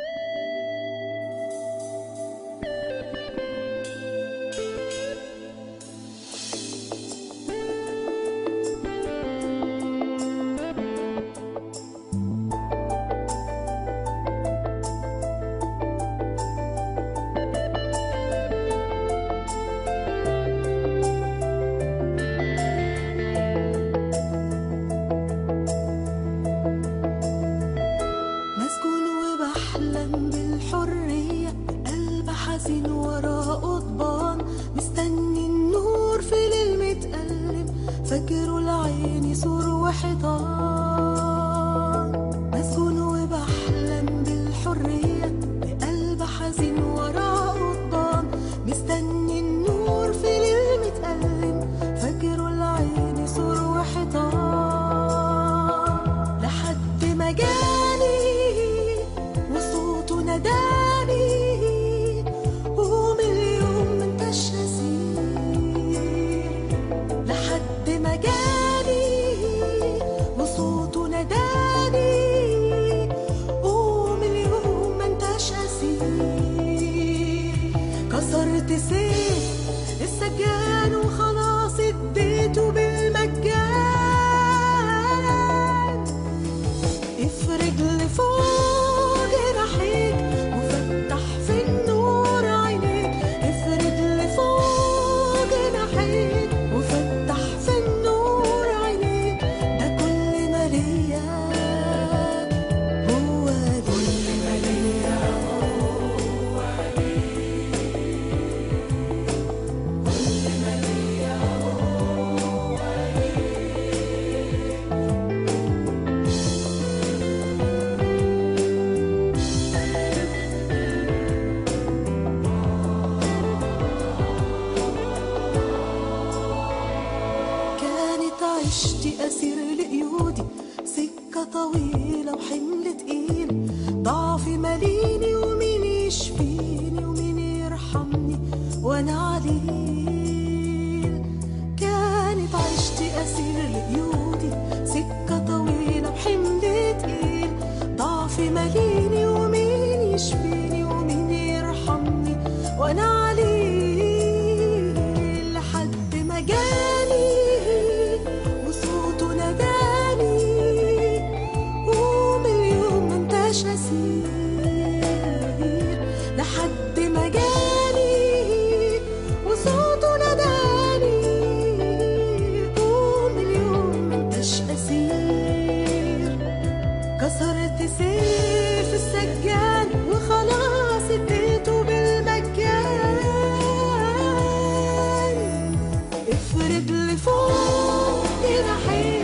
مسجون وبحلم بالحرية قلب حزين وراه قضبان مستني النور في ليل متألم فجره العين يسور وحيطان مسجون وبحلم بالحرية بقلب حزين وراه قضبان مستني النور في ليل متألم فجره العين يسور وحيطان لحد ما جاني وصوته ناداني قوم اليوم ما انتش نسيت لحد ما جاني وصوته ناداني قوم اليوم ما انتش نسيت كسرت سيف السجان وخلاص اديته بالمجان افرج لفوق جناحيك وفتح في النور عينيك افرج لفوق جناحيك وفتح في النور عينيك ده كل ما ليا هو كل ما ليا هو كل ما ليا هو كانت عشتي أسير لقيودي سكة طويلة وحمل تقيل ضعفي ماليني ومين يشفيني ومين يرحمني وأنا عليل كانت عشتي أسير لقيودي اللي فوق جناحين